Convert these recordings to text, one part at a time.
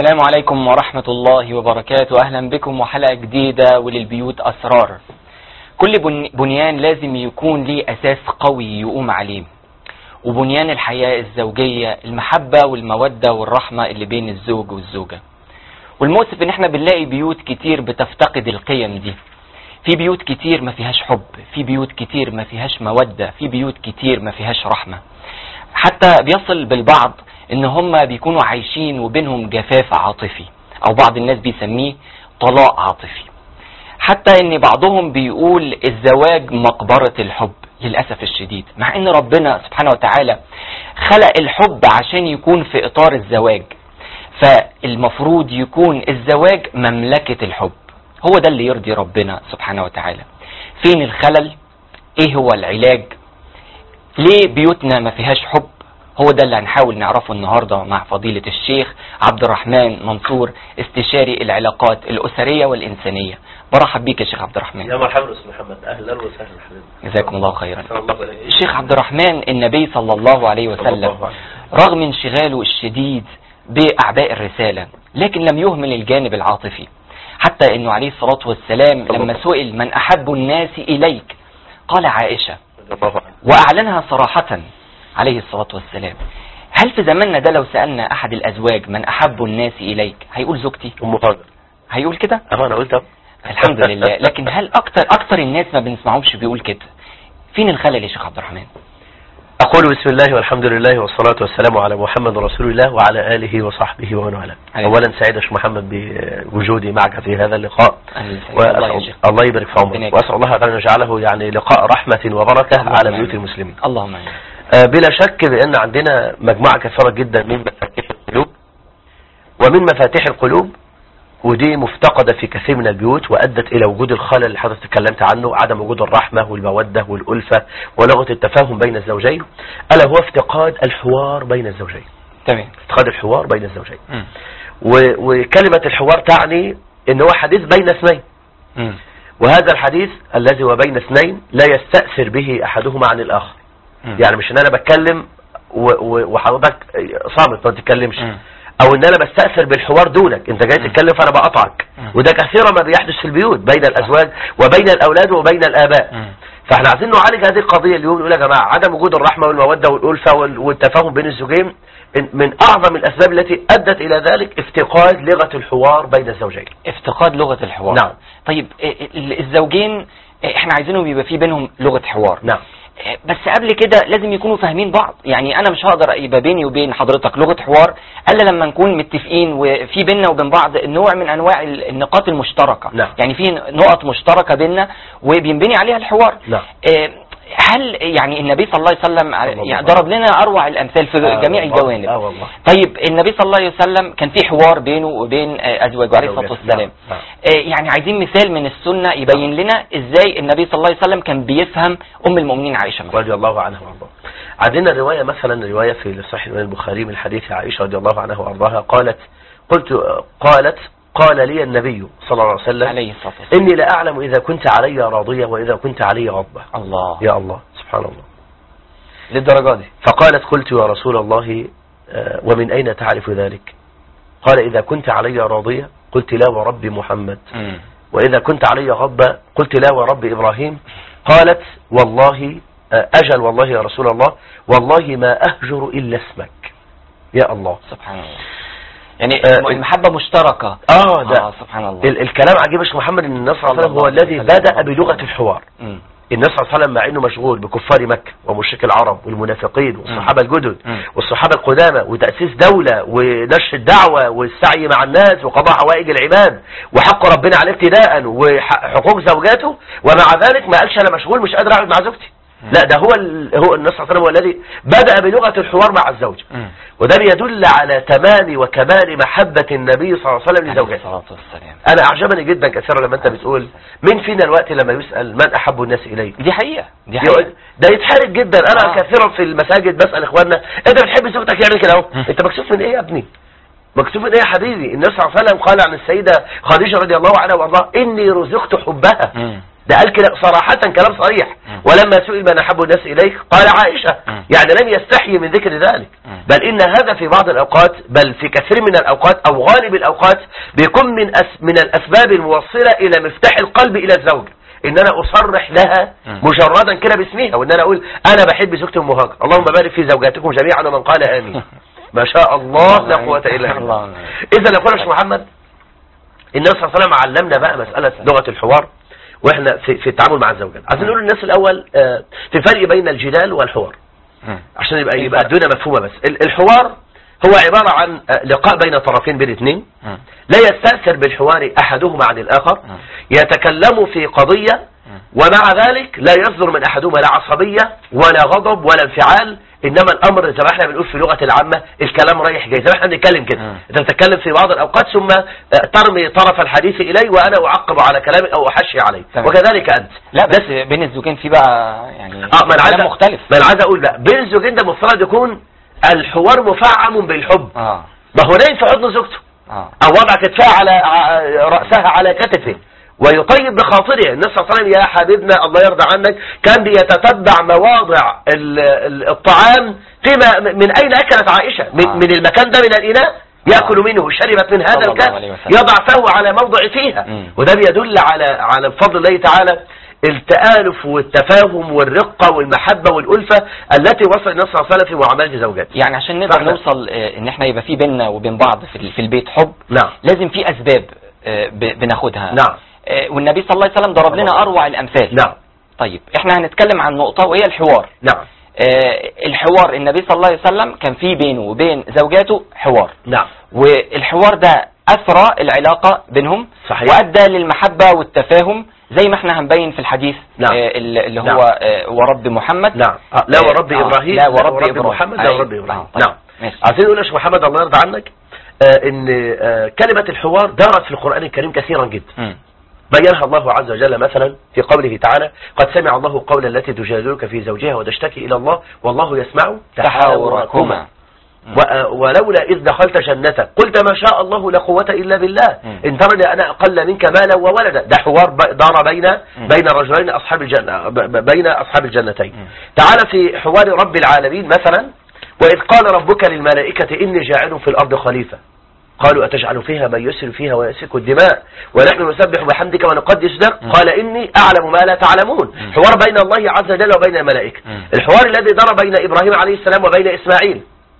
السلام عليكم ورحمة الله وبركاته أهلا بكم وحلقة جديدة وللبيوت أسرار كل بن- بنيان لازم يكون ليه أساس قوي يقوم عليه وبنيان الحياة الزوجية المحبة والمودة والرحمة اللي بين الزوج والزوجة والمؤسف ان احنا بنلاقي بيوت كتير بتفتقد القيم دي في بيوت كتير ما فيهاش حب في بيوت كتير ما فيهاش مودة في بيوت كتير ما فيهاش رحمة حتى بيصل بالبعض ان هم بيكونوا عايشين وبينهم جفاف عاطفي او بعض الناس بيسميه طلاق عاطفي حتى ان بعضهم بيقول الزواج مقبرة الحب للأسف الشديد مع ان ربنا سبحانه وتعالى خلق الحب عشان يكون في اطار الزواج فالمفروض يكون الزواج مملكة الحب هو ده اللي يرضي ربنا سبحانه وتعالى فين الخلل ايه هو العلاج ليه بيوتنا ما فيهاش حب هو ده اللي هنحاول نعرفه النهاردة مع فضيلة الشيخ عبد الرحمن منصور استشاري العلاقات الأسرية والإنسانية برحب بيك يا شيخ عبد الرحمن يا مرحبا استاذ محمد اهلا وسهلا حبيبي جزاكم الله خيرا أحسن الله إليك. الشيخ عبد الرحمن النبي صلى الله عليه صلى وسلم الله عليه رغم انشغاله الشديد بأعباء الرسالة لكن لم يهمل الجانب العاطفي حتى انه عليه الصلاة والسلام صلى لما الله. سئل من أحب الناس إليك قال عائشة رضي الله عنه. وأعلنها صراحة عليه الصلاة والسلام هل في زماننا ده لو سألنا أحد الأزواج من أحب الناس إليك هيقول زوجتي ام هاجر هيقول كده اما انا قلت أهو. الحمد لله لكن هل أكتر أكتر الناس ما بنسمعهمش بيقول كده فين الخلل يا شيخ عبد الرحمن اقول بسم الله والحمد لله والصلاه والسلام على محمد رسول الله وعلى اله وصحبه ومن والاه عليه. اولا سعيد يا شيخ محمد بوجودي معك في هذا اللقاء أهلا وسهلا. الله يا وأسأل شيخ الله يبارك في ربنا عمرك يكرمك. واسال الله ان يجعله يعني لقاء رحمه وبركه اللهم على آمين. بيوت المسلمين اللهم آمين آه، بلا شك بأن عندنا مجموعة كثيرة جدا من مفاتيح القلوب ومن مفاتيح القلوب ودي مفتقدة في كثير من البيوت وأدت إلى وجود الخلل اللي حضرتك اتكلمت عنه عدم وجود الرحمة والمودة والألفة ولغة التفاهم بين الزوجين ألا هو افتقاد الحوار بين الزوجين تمام افتقاد الحوار بين الزوجين مم. و- وكلمة الحوار تعني ان هو حديث بين اثنين مم. وهذا الحديث الذي هو بين اثنين لا يستأثر به أحدهما عن الآخر مم. يعني مش ان انا بتكلم و- و- وحضرتك صامت ما تتكلمش مم. او ان انا بستأثر بالحوار دونك انت جاي مم. تتكلم فانا بقطعك مم. وده كثيرا ما بيحدث في البيوت بين الازواج وبين الاولاد وبين الاباء مم. فاحنا عايزين نعالج هذه القضية اليوم نقول يا جماعة عدم وجود الرحمة والمودة والألفة وال- والتفاهم بين الزوجين إن- من أعظم الأسباب التي أدت إلى ذلك افتقاد لغة الحوار بين الزوجين افتقاد لغة الحوار نعم. طيب ال- ال- الزوجين احنا عايزينهم يبقى في بينهم لغة حوار نعم بس قبل كده لازم يكونوا فاهمين بعض يعني انا مش هقدر يبقى بيني وبين حضرتك لغة حوار الا لما نكون متفقين وفي بيننا وبين بعض نوع من انواع ال- النقاط المشتركة نعم. يعني في نقط مشتركة بيننا وبينبني عليها الحوار نعم. آه، هل يعني النبي صلى الله عليه وسلم الله يعني عليه ضرب لنا اروع الامثال في آه جميع والله. الجوانب آه والله. طيب النبي صلى الله عليه وسلم كان في حوار بينه وبين آه، ازواجه عليه الصلاه زوجاته. والسلام نعم. آه، يعني عايزين مثال من السنه يبين لنا ازاي النبي صلى الله عليه وسلم كان بيفهم ام المؤمنين عائشه مثلا رضي الله عنها وارضاها عندنا رواية مثلا رواية في صحيح الإمام البخاري من حديث عائشة رضي الله عنها وارضاها قالت قلت قالت قال لي النبي صلى الله عليه وسلم عليه الصلاه والسلام إني لا أعلم إذا كنت علي راضية وإذا كنت علي غضبة الله يا الله سبحان الله للدرجه دي فقالت قلت يا رسول الله آه، ومن أين تعرف ذلك قال إذا كنت علي راضية قلت لا ورب محمد مم. وإذا كنت علي غضبة قلت لا ورب إبراهيم قالت والله آه، أجل والله يا رسول الله والله ما أهجر إلا اسمك يا الله سبحان الله يعني آه، المحبه مشتركه آه ده آه سبحان الله ال- الكلام عجيب يا شيخ محمد ان النبي صلى الله عليه وسلم هو صلى الله الذي عليه وسلم. بدأ بلغة الحوار مم. النبي صلى الله عليه وسلم مع انه مشغول بكفار مكة ومشرك العرب والمنافقين والصحابة الجدد مم. والصحابة القدامى وتأسيس دولة ونشر الدعوة والسعي مع الناس وقضاء حوائج العباد وحق ربنا عليه ابتداء وحقوق زوجاته ومع ذلك ما قالش انا مشغول مش قادر اقعد مع زوجتي لا ده هو ال... هو النبي صلى الله عليه وسلم هو الذي بدأ بلغة الحوار مع الزوج مم. وده بيدل على تمام وكمال محبة النبي صلى الله عليه وسلم عليه لزوجته الصلاه والسلام انا اعجبني جدا كثيرا لما انت بتقول مين فينا الوقت لما يسأل من احب الناس اليه دي حقيقه دي يقول- حقيقه ده يتحرج جدا انا آه. كثيرا في المساجد بسأل اخواننا انت بتحب زوجتك يعني كده اهو مم. انت مكسوف من ايه يا ابني مكسوف من ايه يا حبيبي النبي صلى الله عليه وسلم قال عن السيدة خديجة رضي الله عنها وارضاها اني رزقت حبها مم. ده قال كده صراحة كلام صريح مم. ولما سئل من أحب الناس إليك قال عائشة مم. يعني لم يستحي من ذكر ذلك مم. بل إن هذا في بعض الأوقات بل في كثير من الأوقات أو غالب الأوقات بيكون من أس من الأسباب الموصلة إلى مفتاح القلب إلى الزوج إن أنا أصرح لها مم. مجردا كده باسمها وإن أنا أقول أنا بحب زوجتي أم هاجر اللهم بارك في زوجاتكم جميعا ومن قال آمين ما شاء الله لا قوة إلا بالله الله. إذا يقول يا شيخ محمد النبي صلى الله عليه وسلم علمنا بقى مسألة لغة الحوار واحنا في, في التعامل مع الزوجات عايزين نقول للناس الأول آه، في فرق بين الجدال والحوار مم. عشان يبقى إيه يبقى الفرق؟ الدنيا مفهومة بس ال- الحوار هو عبارة عن آه، لقاء بين طرفين بين اثنين مم. لا يستأثر بالحوار أحدهما عن الآخر مم. يتكلم في قضية مم. ومع ذلك لا يصدر من أحدهما لا عصبية ولا غضب ولا انفعال إنما الأمر زي ما احنا بنقول في لغة العامة الكلام رايح جاي زي ما احنا بنتكلم كده مم. أنت بتتكلم في بعض الأوقات ثم آه، ترمي طرف الحديث إلي وأنا أعقب على كلامك أو أحشي عليه تمام. وكذلك أنت لا بس بين الزوجين في بقى يعني اه ما انا عايز كلام مختلف ما انا عايز اقول بقى بين الزوجين ده مفترض يكون الحوار مفعم بالحب اه ما هو نايم في حضن زوجته اه او وضع كتفها على ع- راسها على كتفه ويطيب بخاطره النبي صلى الله عليه وسلم يا حبيبنا الله يرضى عنك كان بيتتبع مواضع ال- ال- الطعام فيما من اين اكلت عائشه من, آه. من المكان ده من الاناء ياكل منه شربت من هذا صلى الله الكاس عليه وسلم. يضع فهو على موضع فيها مم. وده بيدل على على بفضل الله تعالى التآلف والتفاهم والرقة والمحبة والألفة التي وصل النبي صلى الله عليه وسلم في معاملة زوجاته يعني عشان نقدر فاحنا- نوصل آه، ان احنا يبقى في بيننا وبين بعض في ال- في البيت حب نعم لازم في اسباب آه، ب- بناخدها نعم آه، والنبي صلى الله عليه وسلم ضرب لنا اروع الامثال نعم طيب احنا هنتكلم عن نقطة وهي الحوار نعم آه، الحوار النبي صلى الله عليه وسلم كان في بينه وبين زوجاته حوار نعم والحوار ده أثرى العلاقة بينهم صحيح. وأدى للمحبة والتفاهم زي ما احنا هنبين في الحديث نعم. آه، اللي اللي نعم. هو آه، ورب محمد نعم آه، لا ورب آه، إبراهيم لا ورب إبراهيم. محمد لا أيوة. ورب إبراهيم آه، طيب. نعم ماشي. عايزين نقول يا شيخ محمد الله يرضى عنك آه، ان آه، كلمة الحوار دارت في القرآن الكريم كثيرا جدا مم. بينها الله عز وجل مثلا في قوله تعالى قد سمع الله قول التي تجادلك في زوجها وتشتكي إلى الله والله يسمع تحاوركما و- ولولا إذ دخلت جنتك قلت ما شاء الله لا قوة إلا بالله مم. إن ترني أنا أقل منك مالا وولدا ده حوار ب- دار بين مم. بين رجلين أصحاب الجنة ب- ب- بين أصحاب الجنتين مم. تعال في حوار رب العالمين مثلا وإذ قال ربك للملائكة إني جاعل في الأرض خليفة قالوا أتجعل فيها من يسر فيها ويسفك الدماء ونحن نسبح بحمدك ونقدس لك مم. قال إني أعلم ما لا تعلمون مم. حوار بين الله عز وجل وبين الملائكة مم. الحوار الذي دار بين إبراهيم عليه السلام وبين إسماعيل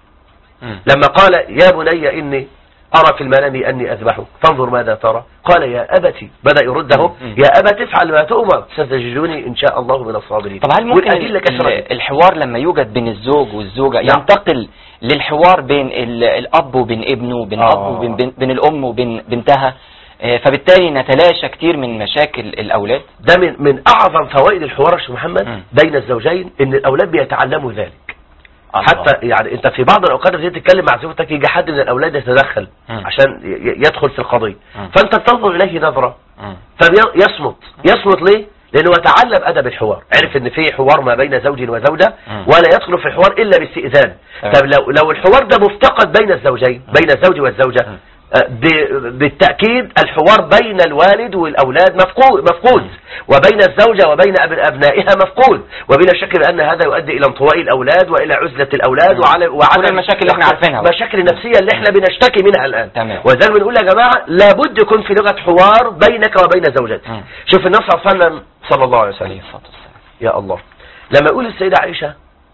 مم. لما قال يا بني إني أرى في المنام أني أذبحك فانظر ماذا ترى قال يا أبتي بدأ يرده مم. يا أبت افعل ما تؤمر ستجدوني إن شاء الله من الصابرين طب هل ممكن والأدلة كثيرة ال- جدا. الحوار لما يوجد بين الزوج والزوجة نعم. ينتقل للحوار بين ال- الأب وبين ابنه وبين آه. الأب وبين بين بين الأم وبين بنتها آه، فبالتالي نتلاشى كتير من مشاكل الأولاد ده من من أعظم فوائد الحوار يا شيخ محمد مم. بين الزوجين إن الأولاد بيتعلموا ذلك الله. حتى يعني انت في بعض الاوقات اللي تتكلم مع زوجتك يجي حد من الاولاد يتدخل مم. عشان ي- ي- يدخل في القضيه مم. فانت تنظر اليه نظره مم. فيصمت يصمت ليه لانه يتعلم ادب الحوار عرف ان في حوار ما بين زوج وزوجه مم. ولا يدخل في الحوار الا باستئذان تمام. طب لو لو الحوار ده مفتقد بين الزوجين بين الزوج والزوجه مم. آه، ب- بالتاكيد الحوار بين الوالد والاولاد مفقود مفقود وبين الزوجه وبين أب- ابنائها مفقود وبلا شك بان هذا يؤدي الى انطواء الاولاد والى عزله الاولاد مم. وعلى وعلى كل المشاكل اللي احنا عارفينها بقى. المشاكل النفسيه اللي احنا بنشتكي منها الان تمام. ولذلك بنقول يا جماعه لابد يكون في لغه حوار بينك وبين زوجتك مم. شوف النبي صلى الله عليه وسلم صلى الله عليه عليه وسلم الصلاة والسلام يا الله لما يقول السيدة عائشة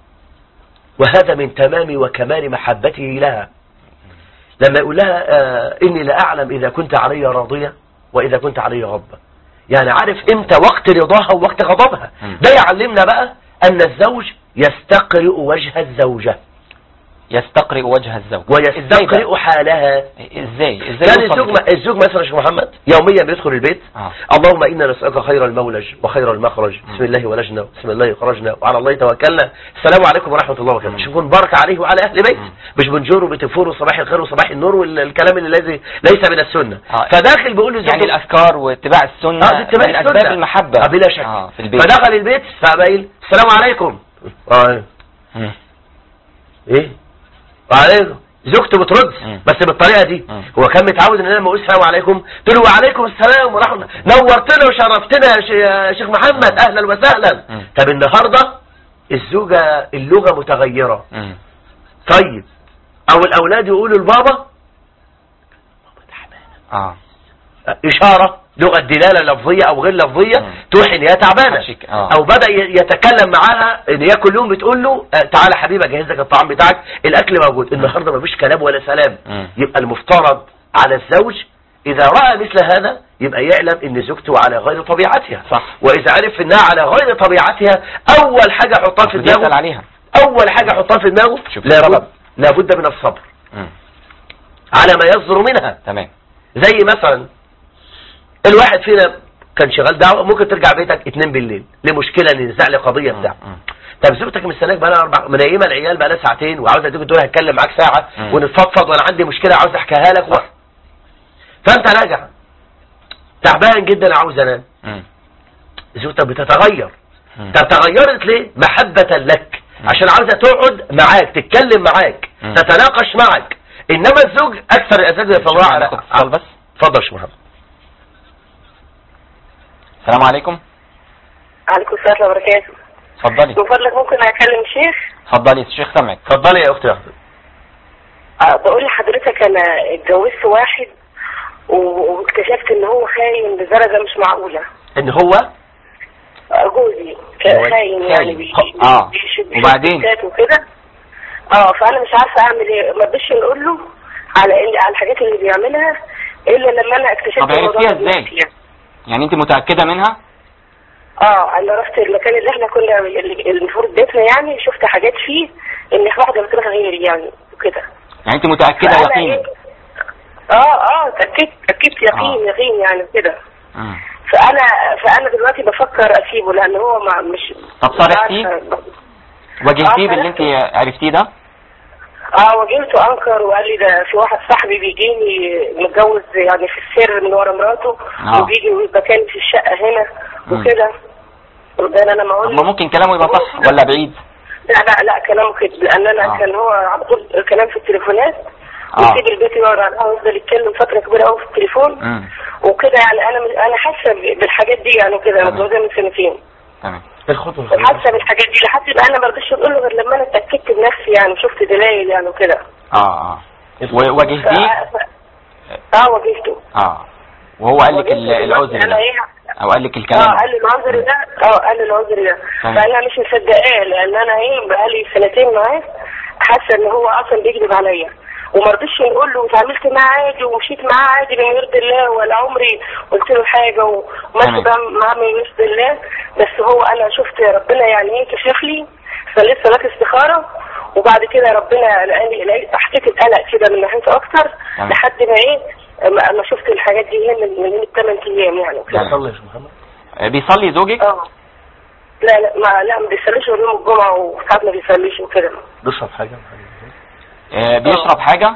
وهذا من تمام وكمال محبته لها لما يقول لها آه إني لا أعلم إذا كنت علي راضية وإذا كنت علي غضبة يعني عارف إمتى وقت رضاها ووقت غضبها مم. ده يعلمنا بقى أن الزوج يستقرئ وجه الزوجة يستقرئ وجه الزوج ازاي ويستقرئ بقى؟ حالها ازاي ازاي كان يوصل الزوج لكده؟ الزوج مثلا يا شيخ محمد يوميا بيدخل البيت آه. اللهم انا نسالك خير المولج وخير المخرج بسم الله ولجنا بسم الله خرجنا وعلى الله توكلنا السلام عليكم ورحمه الله وبركاته مم. شوفوا بارك عليه وعلى اهل بيت مم. مش بنجور وبتفور وصباح الخير وصباح النور والكلام اللي الذي ليس من السنه آه. فداخل بيقول لزوجته يعني الأذكار واتباع السنة اه دي اتباع من السنة. أسباب المحبة آه بلا شك آه في البيت فدخل البيت فقايل السلام عليكم اه مم. ايه وعليكم زوجته بترد مم. بس بالطريقه دي مم. هو كان متعود ان انا لما اقول السلام عليكم قلت له وعليكم السلام ورحمه نورتنا وشرفتنا يا ش- يا شيخ محمد اهلا وسهلا مم. طب النهارده الزوجه اللغه متغيره مم. طيب او الاولاد يقولوا لبابا اه اشاره لغه دلاله لفظيه او غير لفظيه مم. توحي ان هي تعبانه عشيك، آه. او بدا ي- يتكلم معاها ان هي كل يوم بتقول له آه، تعالى حبيبي اجهز لك الطعام بتاعك الاكل موجود النهارده مفيش كلام ولا سلام مم. يبقى المفترض على الزوج اذا راى مثل هذا يبقى يعلم ان زوجته على غير طبيعتها صح. واذا عرف انها على غير طبيعتها اول حاجه حطها في المفروض يسأل دماغه عليها اول حاجه حطها في دماغه شوف لابد السبب. لابد من الصبر مم. على ما يصدر منها تمام زي مثلا الواحد فينا كان شغال دعوه ممكن ترجع بيتك اتنين بالليل لمشكله لنزاع لقضيه بتاع مم. طب زوجتك مستناك بقى لها اربع منيمه العيال بقى لها ساعتين وعاوزه تيجي تقول هتكلم معاك ساعه مم. ونتفضفض وانا عندي مشكله عاوز احكيها لك و... فانت راجع تعبان جدا عاوز انام مم. زوجتك بتتغير مم. طب تغيرت ليه محبه لك مم. عشان عاوزه تقعد معاك تتكلم معاك مم. تتناقش معك انما الزوج اكثر الاساتذه يطلعوا على ناخد اتصال بس اتفضل يا شيخ محمد السلام عليكم عليكم السلام ورحمة الله وبركاته اتفضلي من فضلك ممكن أكلم الشيخ اتفضلي الشيخ سامعك اتفضلي يا اختي احمد أه بقول لحضرتك أنا اتجوزت واحد و- واكتشفت إن هو خاين بدرجة مش معقولة ان هو أه جوزي هو كان خاين يعني خاين. بي- آه. بيشد وبعدين؟ ستات وكده اه فأنا مش عارفة أعمل إيه ما رضيتش نقول له على إن- على الحاجات اللي بيعملها إلا لما أنا اكتشفت طب الموضوع عرفتيها ده إزاي؟ بنفسي. يعني انت متأكدة منها اه انا رحت المكان اللي احنا كنا اللي المفروض بيتنا يعني شفت حاجات فيه ان واحده بتروح غيري يعني وكده يعني انت متأكدة فأنا يقينا إيه؟ اه اه اتاكدت اتاكدت يقين آه. يقين يعني كده مم. فانا فانا دلوقتي بفكر اسيبه لان هو ما مش طب صارحتيه؟ مش عارفة. واجهتيه آه، باللي انت صراحة. عرفتيه ده اه واجهته انكر وقال لي ده في واحد صاحبي بيجيني متجوز يعني في السر من ورا مراته آه. وبيجي مكاني في الشقه هنا مم. وكده ده انا ما طب اقول ما ممكن كلامه يبقى صح ولا بعيد لا لا لا كلامه كده لان انا آه. كان هو على طول كلام في التليفونات آه. ويسيب البيت يقعد على القهوه يفضل يتكلم فتره كبيره قوي في التليفون مم. وكده يعني انا انا حاسه بالحاجات دي يعني كده انا تمام. متجوزه من سنتين تمام الخطوه حاسه بالحاجات دي لحد ما انا ما رضيتش اقول له غير لما انا اتاكدت بنفسي يعني شفت دلائل يعني وكده اه اه وواجهتيه ف- اه واجهته اه وهو قال لك ال- واجهته العذر دلوقتي انا ده ايه او قال لك اه الكلام قال لي العذر ده اه قال لي العذر ده تمام. فانا مش مصدقاه لان انا ايه بقالي سنتين معاه حاسه ان هو اصلا بيكذب عليا وما رضيتش نقول له واتعاملت معاه عادي ومشيت معاه عادي من يرضي الله ولا عمري قلت له حاجه وماشي تمام. بقى معاه من يرضي الله بس هو انا شفت ربنا يعني ايه كشف لي فلسه صلاه استخاره وبعد كده ربنا لقاني لقيت حسيت بقلق كده من ناحيته اكتر تمام. لحد ما ايه ما ما شفت الحاجات دي هي من من الثمان ايام يعني وكده. يعني. صلي يا شيخ محمد آه، بيصلي زوجك اه لا لا ما لا ما بيصليش غير يوم الجمعة وساعات ما بيصليش وكده بيشرب حاجه آه، بيشرب حاجة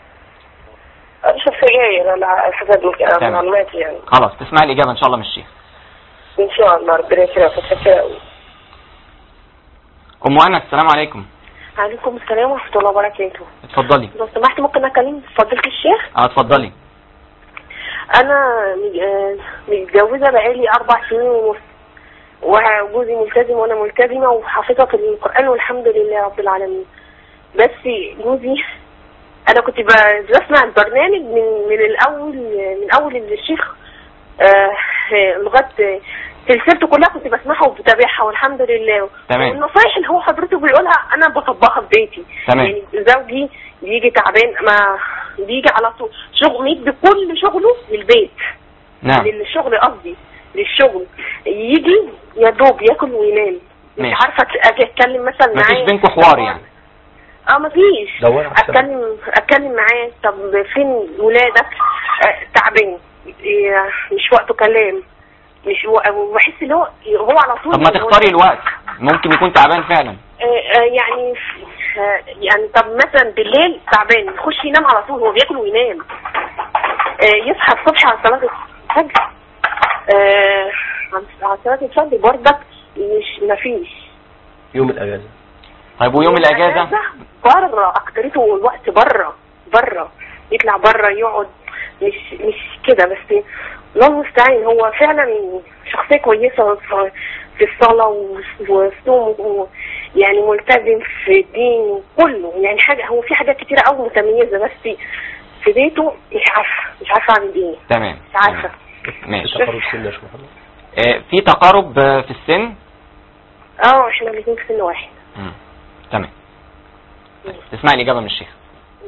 بشرب سجاير انا على حسب مك- تمام. معلوماتي يعني خلاص تسمع الإجابة إن شاء الله من الشيخ ان شاء الله ربنا يكرمك متشكرة قوي أم أنس السلام عليكم عليكم السلام ورحمة الله وبركاته اتفضلي لو سمحت ممكن اكلم فضيلة الشيخ اه اتفضلي انا م- آه، متجوزة بقالي اربع سنين ونص وجوزي ملتزم وانا ملتزمة وحافظة القرآن والحمد لله رب العالمين بس جوزي انا كنت ب- بسمع البرنامج من من الاول من اول الشيخ آه، آه، لغايه سلسلته كلها كنت بسمعها وبتابعها والحمد لله تمام. والنصايح اللي هو حضرته بيقولها انا بطبقها في بيتي تمام. يعني زوجي بيجي تعبان ما بيجي على طول شغل يدي كل شغله للبيت نعم للشغل قصدي للشغل يجي يا دوب ياكل وينام مش ماشي. عارفه اجي اتكلم مثلا معاه مفيش بينكم حوار يعني اه مفيش دوري على السبب. اتكلم اتكلم معاه طب فين ولادك آه تعبان إيه، مش وقته كلام مش و- وبحس ان هو هو على طول طب ما تختاري الوقت ممكن يكون تعبان فعلا آه، آه، يعني آه، يعني طب مثلا بالليل تعبان يخش ينام على طول هو بياكل وينام آه، يصحى الصبح على صلاة الفجر آه، على صلاة الفجر برضك مش مفيش يوم الاجازه طيب ويوم الاجازه بره اكترته الوقت بره بره يطلع بره يقعد مش مش كده بس الله المستعان هو فعلا شخصية كويسة في- في الصلاة و- وصوم و- يعني ملتزم في الدين كله يعني حاجة هو في حاجات كتيرة قوي متميزة بس في بيته مش عارفة مش عارفة اعمل ايه تمام مش عارفة ماشي تقرب سن يا شيخ محمد آه، في تقارب آه، في السن اه احنا الاتنين في سن واحد مم. تمام اسمع الإجابة من الشيخ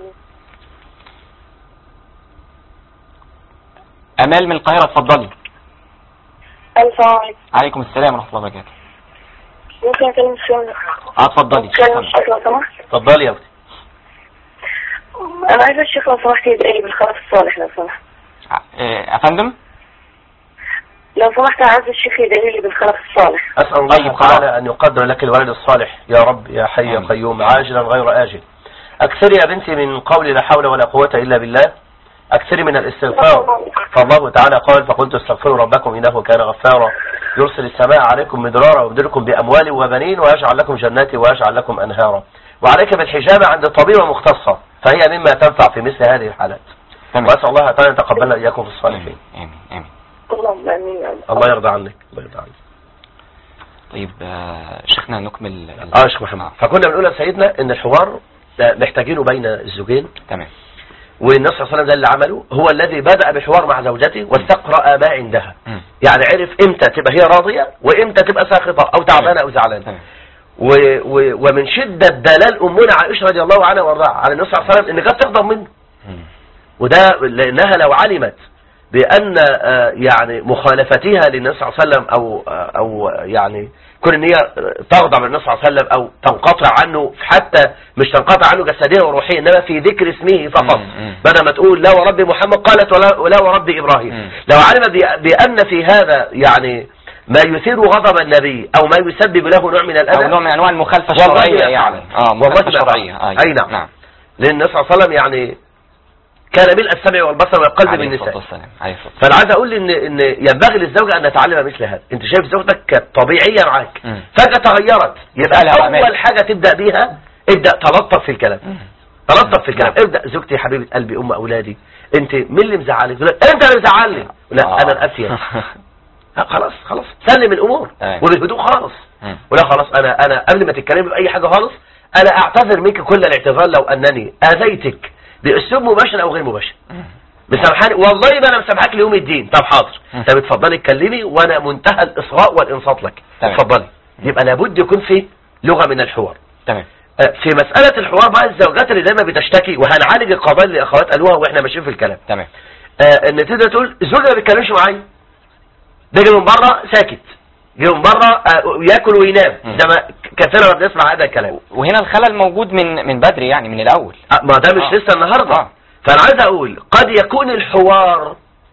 أمال من القاهرة اتفضلي السلام عليكم السلام ورحمة الله وبركاته ممكن اكلم شوية اه اتفضلي اكلم الشيخ لو سمحت اتفضلي يا اختي انا عايزة الشيخ لو سمحت يدعي لي بالخلاص الصالح لو سمحت آه، أفندم لو سمحت انا عايزة الشيخ يدعي لي بالخلاص الصالح أسأل الله طيب، تعالى أن يقدر لك الولد الصالح يا رب يا حي يا آمين. قيوم عاجلا غير آجل أكثري يا بنتي من قول لا حول ولا قوة إلا بالله أكثري من الاستغفار فالله تعالى قال فقلت استغفروا ربكم إنه كان غفارا يرسل السماء عليكم مدرارا ويبدلكم بأموال وبنين ويجعل لكم جنات ويجعل لكم أنهارا وعليك بالحجامة عند طبيبة مختصة فهي مما تنفع في مثل هذه الحالات تمام وأسأل الله تعالى أن يتقبلنا إياكم في الصالحين آمين آمين اللهم امين الله يرضى عنك الله يرضى عنك طيب آه، شيخنا نكمل ال- اه يا شيخ محمد فكنا بنقول لسيدنا ان الحوار محتاجينه بين الزوجين تمام والنبي صلى الله عليه وسلم ده اللي عمله هو الذي بدأ بالحوار مع زوجته واستقرأ ما عندها مم. يعني عرف امتى تبقى هي راضية وامتى تبقى ساخطة او تعبانة او زعلانة تمام و و ومن شدة دلال امنا عائشة رضي الله عنها وارضاها على النبي صلى الله عليه وسلم ان كانت تغضب منه مم. وده لانها لو علمت بان آه، يعني مخالفتها للنبي صلى الله عليه وسلم او آه، او يعني كون ان هي تغضب للنبي صلى الله عليه وسلم او تنقطع عنه حتى مش تنقطع عنه جسديا وروحيا انما في ذكر اسمه فقط مم، مم. بدل ما تقول لا ورب محمد قالت ولا, ولا ورب ابراهيم مم. لو علمت بأ- بان في هذا يعني ما يثير غضب النبي او ما يسبب له نوع من أو الاذى نوع من أنواع المخالفة والله الشرعية ما يعني يفعل. اه والله مخالفة ما يفعل. شرعية آه، أي نعم. نعم لان النبي صلى الله عليه وسلم يعني كان ملء السمع والبصر والقلب عليه بالنساء الصلاة والسلام عليه الصلاة والسلام فانا عايز اقول ان ان ينبغي للزوجه ان تتعلم مثل هذا انت شايف زوجتك كانت طبيعيه معاك مم. فجاه تغيرت يبقى اسألها بأمان. اول حاجه تبدا بيها ابدا تلطف في الكلام مم. تلطف في الكلام نعم. ابدا زوجتي يا حبيبه قلبي ام اولادي انت مين اللي مزعلك تقول لك انت اللي مزعلني لا آه. انا الافيد لا، خلاص خلاص سلم الامور تمام. وبهدوء خالص مم. ولا خلاص انا انا قبل ما تتكلمي باي حاجه خالص انا اعتذر منك كل الاعتذار لو انني اذيتك باسلوب مباشر او غير مباشر مم. مسامحاني والله ما انا مسامحاك ليوم الدين طب حاضر مم. طب اتفضلي اتكلمي وانا منتهى الاصغاء والانصات لك تمام. اتفضلي يبقى لابد يكون في لغه من الحوار تمام آه، في مسألة الحوار بقى الزوجات اللي دايما بتشتكي وهنعالج القضايا اللي الاخوات قالوها واحنا ماشيين في الكلام تمام آه، ان تقدر تقول زوجي ما بيتكلمش معايا بيجي من بره ساكت يجي من بره آه، ياكل وينام مم. ده ما كثيرا ما بنسمع هذا الكلام وهنا الخلل موجود من من بدري يعني من الأول آه، ما ده مش آه. لسه النهارده آه. فانا عايز اقول قد يكون الحوار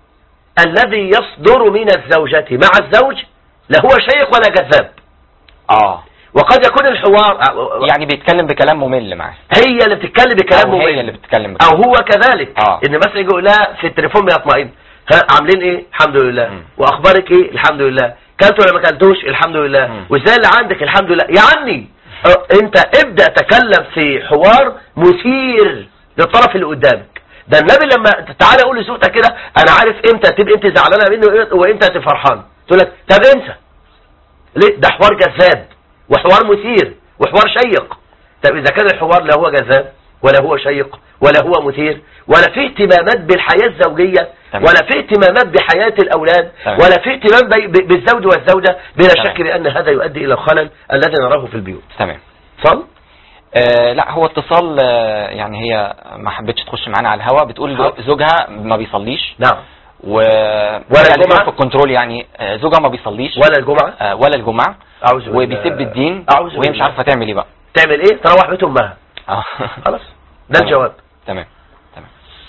الذي يصدر من الزوجة مع الزوج لا هو شيخ ولا كذاب اه وقد يكون الحوار آه، يعني بيتكلم بكلام ممل معاه هي اللي بتتكلم بكلام أو هي ممل اللي بتتكلم او بكلام هو كذلك آه. ان مثلا يجي يقول لها في التليفون بيطمئن ها عاملين ايه الحمد لله مم. واخبارك ايه الحمد لله كلت ولا ما كلتوش الحمد لله مم. وازاي اللي عندك الحمد لله يا عني اه، انت ابدا تكلم في حوار مثير للطرف اللي قدامك ده النبي لما تعالى قول لزوجتك كده انا عارف امتى تبقى انت زعلانه منه وامتى انت فرحان تقول لك طب انسى ليه ده حوار جذاب وحوار مثير وحوار شيق طب اذا كان الحوار لا هو جذاب ولا هو شيق ولا هو مثير ولا في اهتمامات بالحياة الزوجية تمام. ولا في اهتمامات بحياة الأولاد تمام. ولا في اهتمام بي- ب- بالزوج والزوجة بلا تمام. شك بأن هذا يؤدي إلى الخلل الذي نراه في البيوت تمام صل آه لا هو اتصال آه يعني هي ما حبتش تخش معانا على الهوا بتقول حاضر. زوجها ما بيصليش نعم و ولا الجمعة؟ في الكنترول يعني آه زوجها ما بيصليش ولا الجمعة آه ولا الجمعة أعوذ بالله. وبيسب الدين أعوذ وهي مش بالله. عارفة تعمل ايه بقى تعمل إيه تروح بيت أمها آه. خلاص ده تمام. الجواب تمام تمام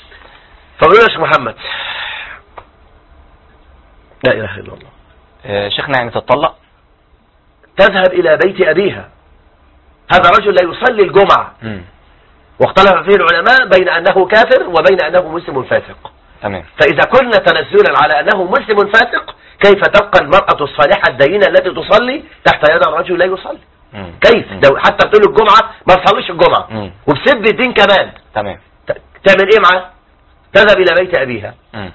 فقول يا شيخ محمد لا إله إلا الله آه شيخنا يعني تتطلق تذهب إلى بيت أبيها هذا رجل لا يصلي الجمعة مم. واختلف فيه العلماء بين أنه كافر وبين أنه مسلم فاسق تمام فإذا كنا تنزلا على أنه مسلم فاسق كيف تبقى المرأة الصالحة الدينة التي تصلي تحت يد الرجل لا يصلي مم. كيف مم. ده حتى بتقول له الجمعة ما تصليش الجمعة مم. وبسب الدين كمان تمام ت- تعمل ايه معاه تذهب الى بيت ابيها مم.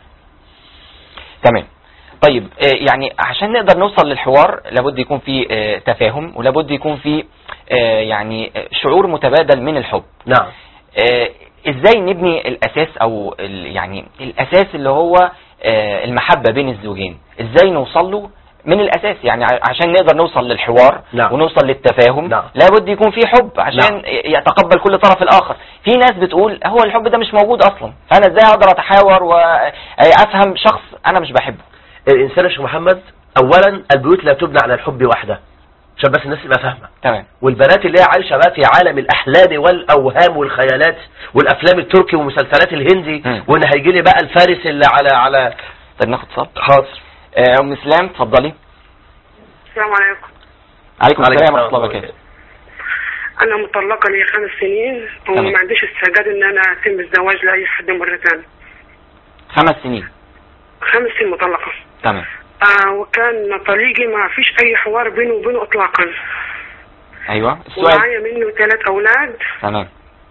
تمام طيب آه، يعني عشان نقدر نوصل للحوار لابد يكون في آه، تفاهم ولابد يكون في آه، يعني آه، شعور متبادل من الحب نعم آه، ازاي نبني الاساس او ال- يعني الاساس اللي هو آه، المحبة بين الزوجين ازاي نوصل له من الاساس يعني ع- عشان نقدر نوصل للحوار نعم. ونوصل للتفاهم نعم. لابد يكون في حب عشان نعم. ي- يتقبل كل طرف الاخر في ناس بتقول هو الحب ده مش موجود اصلا فانا ازاي اقدر اتحاور وافهم شخص انا مش بحبه الانسان يا شيخ محمد اولا البيوت لا تبنى على الحب وحده عشان بس الناس تبقى فاهمه تمام والبنات اللي هي عايشه بقى في عالم الاحلام والاوهام والخيالات والافلام التركي والمسلسلات الهندي مم. وان هيجي لي بقى الفارس اللي على على طيب ناخد صوت حاضر آه، ام اسلام اتفضلي السلام عليكم عليكم السلام ورحمه الله وبركاته انا مطلقه لي خمس سنين تمام. وما عنديش استعداد ان انا اتم الزواج لاي حد مره ثانيه خمس سنين خمس سنين مطلقه تمام آه وكان طليقي ما فيش اي حوار بينه وبينه اطلاقا ايوه السؤال ومعايا منه ثلاث اولاد تمام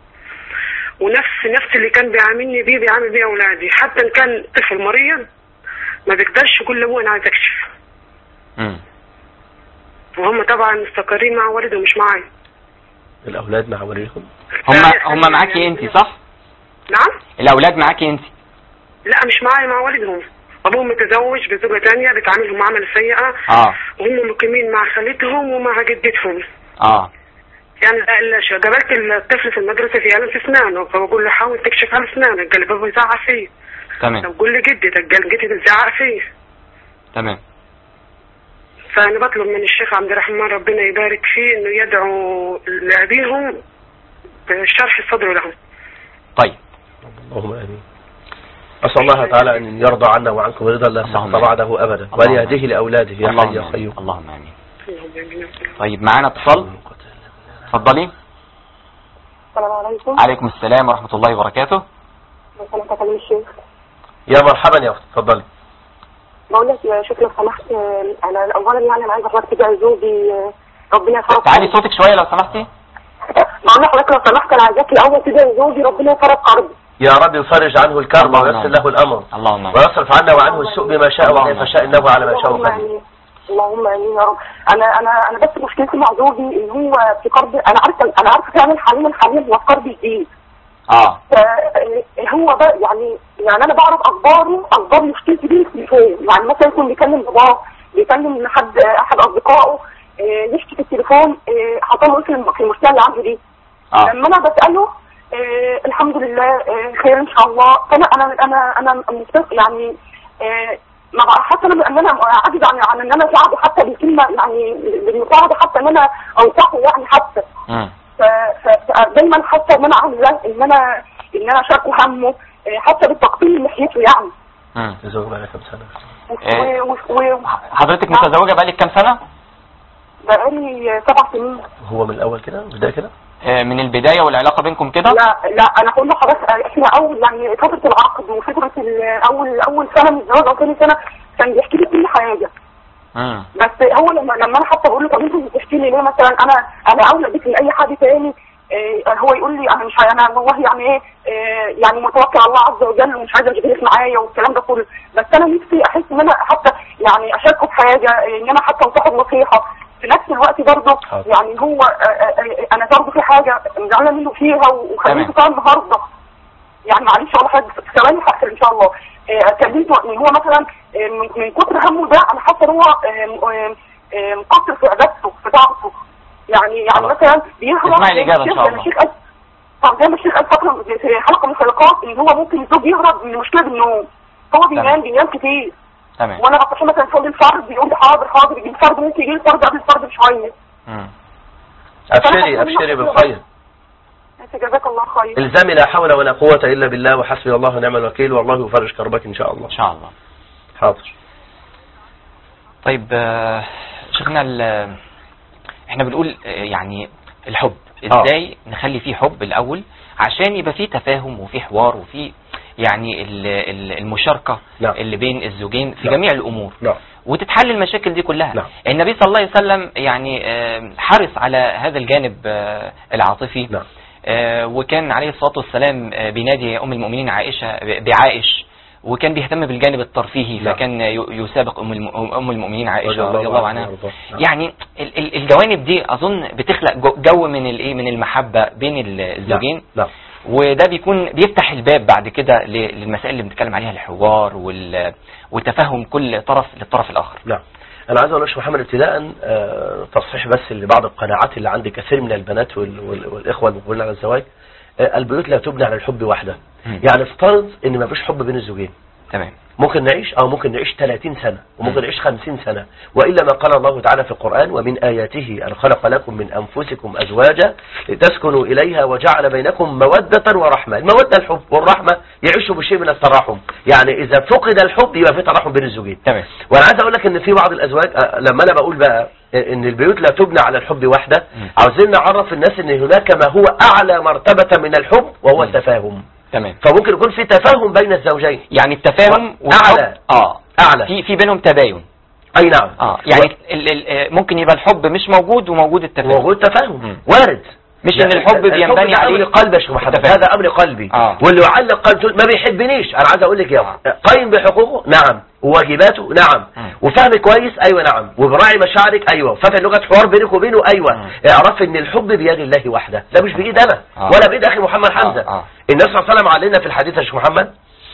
ونفس نفس اللي كان بيعاملني بيه بيعامل بيه اولادي حتى ان كان طفل مريض ما بيقدرش يقول لابوه انا عايز اكشف مم. وهم طبعا مستقرين مع والدهم مش معايا الاولاد مع وليهم هم يعني هم معاكي انت صح نعم الاولاد معاكي انت لا مش معايا مع والدهم ابوهم متزوج بزوجة تانية بتعاملهم معاملة سيئة اه وهم مقيمين مع خالتهم ومع جدتهم اه يعني ال- قابلت الطفل في المدرسة في ألم في أسنانه فبقول له حاول تكشف على أسنانك قال لي بابا يزعق فيه تمام طب قول لي جدتك قال جدتي بتزعق فيه تمام فأنا بطلب من الشيخ عبد الرحمن ربنا يبارك فيه إنه يدعو لأبيهم بشرح الصدر لهم طيب اللهم امين اسال الله تعالى ان يرضى عنا وعنكم رضا لا اللهم سخط بعده ابدا وان اللهم يهديه لاولاده يا حي اللهم يا آمين. قيوم اللهم امين اللهم آمين. طيب معانا اتصال اتفضلي السلام عليكم عليكم السلام ورحمه الله وبركاته أنا بكلم الشيخ يا مرحبا يا اخت اتفضلي بقول لك يا شيخ لو سمحت أنا أولا يعني أنا عايزة حضرتك تدعي زوجي ربنا يفرج تعالي صوتك شويه لو سمحتي بقول لحضرتك لو سمحت أنا عايزاك الأول تدعي زوجي ربنا يفرج قرضي يا رب يفرج عنه الكرب اللهم ويسر آمين. له الامر اللهم امين ويصرف عنا وعنه السوء بما شاء وكيف شاء انه على ما شاء اللهم قدير امين اللهم امين يا رب انا انا انا بس مشكلتي مع زوجي ان هو في قرض انا عارفه انا عارفه فعلا حاليا حاليا هو في قرض جديد اه ف- هو ده يعني يعني انا بعرف اخباره اخبار مشكلتي دي في التليفون يعني مثلا يكون بيكلم باباه بيكلم حد احد اصدقائه آه، يحكي في التليفون آه، حصل له إيه في الم- في المشكله اللي عنده دي اه لما انا بساله آه الحمد لله آه خير ان شاء الله فانا انا انا انا مستف- يعني آه ما بقى حتى انا ان انا عاجز عن عن ان انا اساعده حتى بالكلمه يعني بالمساعده حتى ان انا انصحه يعني حتى مم. ف- ف- فدايما حاسه ان انا عاجزه ان انا ان انا اشاركه همه آه، حتى بالتقديم من ناحيته يعني مم. الزوج بقى كم سنه إيه. و- و- و- حضرتك متزوجه بقالك كام سنه بقالي سبع سنين هو من الاول كده بدايه كده آه، من البدايه والعلاقه بينكم كده لا لا انا هقول لحضرتك احنا اول يعني فتره العقد وفتره ال- اول اول سنه من الزواج او ثاني سنه كان بيحكي لي كل حاجه مم. بس هو لما لما انا حتى بقول له طب انت بتحكي لي ليه مثلا انا انا اولى بيك من اي حد تاني آه، هو يقول لي انا مش ه- انا والله يعني ايه آه، يعني متوكل على الله عز وجل ومش عايزه اشغلك معايا والكلام ده كله بس انا نفسي احس ان انا حتى يعني اشاركه في حاجه آه، ان انا حتى انصحه بنصيحه في نفس الوقت برضه حاضر. يعني هو آه، آه، آه، انا برضه في حاجه زعلانه منه فيها وخليته تمام. فيها النهارده يعني معلش والله حاجه ثواني هقفل ان شاء الله آه، كلمته ان هو مثلا آه، من من كتر همه ده انا حاسه ان هو آه، آه، آه، مقصر في عبادته في طاعته يعني يعني خلاص. مثلا بيهرب اسمعي زي الإجابة إن الشيخ- شاء زي الله. الشيخ قال طب زي ما الشيخ قال فتره في حلقه من الحلقات ان هو ممكن الزوج يهرب من المشكله بالنوم هو بينام تمام. بينام كتير تمام وانا بصحي مثلا يصلي الفرض يقول لي حاضر حاضر يجي الفرض ممكن يجي الفرض قبل الفرض بشويه مم. ابشري ابشري بالخير جزاك الله خير الزمي لا حول ولا قوة إلا بالله وحسبي الله ونعم الوكيل والله يفرج كربك إن شاء الله ان شاء الله حاضر طيب آه، شيخنا ال- احنا بنقول آه، يعني الحب آه. ازاي نخلي فيه حب الاول عشان يبقى فيه تفاهم وفيه حوار وفيه يعني ال- ال- المشاركة نعم. اللي بين الزوجين في نعم. جميع الامور نعم وتتحل المشاكل دي كلها نعم. النبي صلى الله عليه وسلم يعني آه، حرص على هذا الجانب آه، العاطفي نعم آه، وكان عليه الصلاة والسلام آه، بينادي أم المؤمنين عائشة بعائش وكان بيهتم بالجانب الترفيهي نعم. فكان ي- يسابق أم الم- أم المؤمنين رضي عائشة الله رضي الله عنها عنها وارضاها. نعم. يعني ال- ال- الجوانب دي أظن بتخلق جو- جو من الإيه من المحبة بين ال- الزوجين نعم وده بيكون بيفتح الباب بعد كده ل- للمسائل اللي بنتكلم عليها الحوار وال- وتفهم كل طرف للطرف الآخر نعم انا عايز اقول لك محمد ابتداء آه، تصحيح بس لبعض القناعات اللي عند كثير من البنات وال- وال- والاخوه المقبلين على الزواج آه، البيوت لا تبنى على الحب وحده مم. يعني افترض ان ما فيش حب بين الزوجين تمام ممكن نعيش او ممكن نعيش 30 سنة وممكن نعيش 50 سنة والا ما قال الله تعالى في القرآن ومن آياته ان خلق لكم من انفسكم ازواجا لتسكنوا اليها وجعل بينكم مودة ورحمة المودة الحب والرحمة يعيشوا بشيء من التراحم يعني اذا فقد الحب يبقى في تراحم بين الزوجين تمام وانا عايز اقول لك ان في بعض الازواج آه، لما انا بقول بقى ان البيوت لا تبنى على الحب وحده مم. عاوزين نعرف الناس ان هناك ما هو اعلى مرتبة من الحب وهو مم. التفاهم تمام فممكن يكون في تفاهم بين الزوجين يعني التفاهم و- والحب أعلى. اه أعلى. في في بينهم تباين اي نعم اه يعني ال ال آه، ممكن يبقى الحب مش موجود وموجود التفاهم موجود تفاهم مم. وارد مش لا، ان الحب بينبني ده عليه امر قلبي يا شيخ محمد التفاهم. هذا امر قلبي آه. واللي يعلق قلبه ما بيحبنيش انا عايز اقول لك يا آه. قايم بحقوقه نعم وواجباته نعم مم. وفهم كويس ايوه نعم وبراعي مشاعرك ايوه وفاهم لغه حوار بينك وبينه ايوه مم. اعرف ان الحب بيد الله وحده ده مش بايد انا آه. ولا بايد اخي محمد حمزه آه. النبي صلى الله عليه وسلم علمنا في الحديث يا شيخ محمد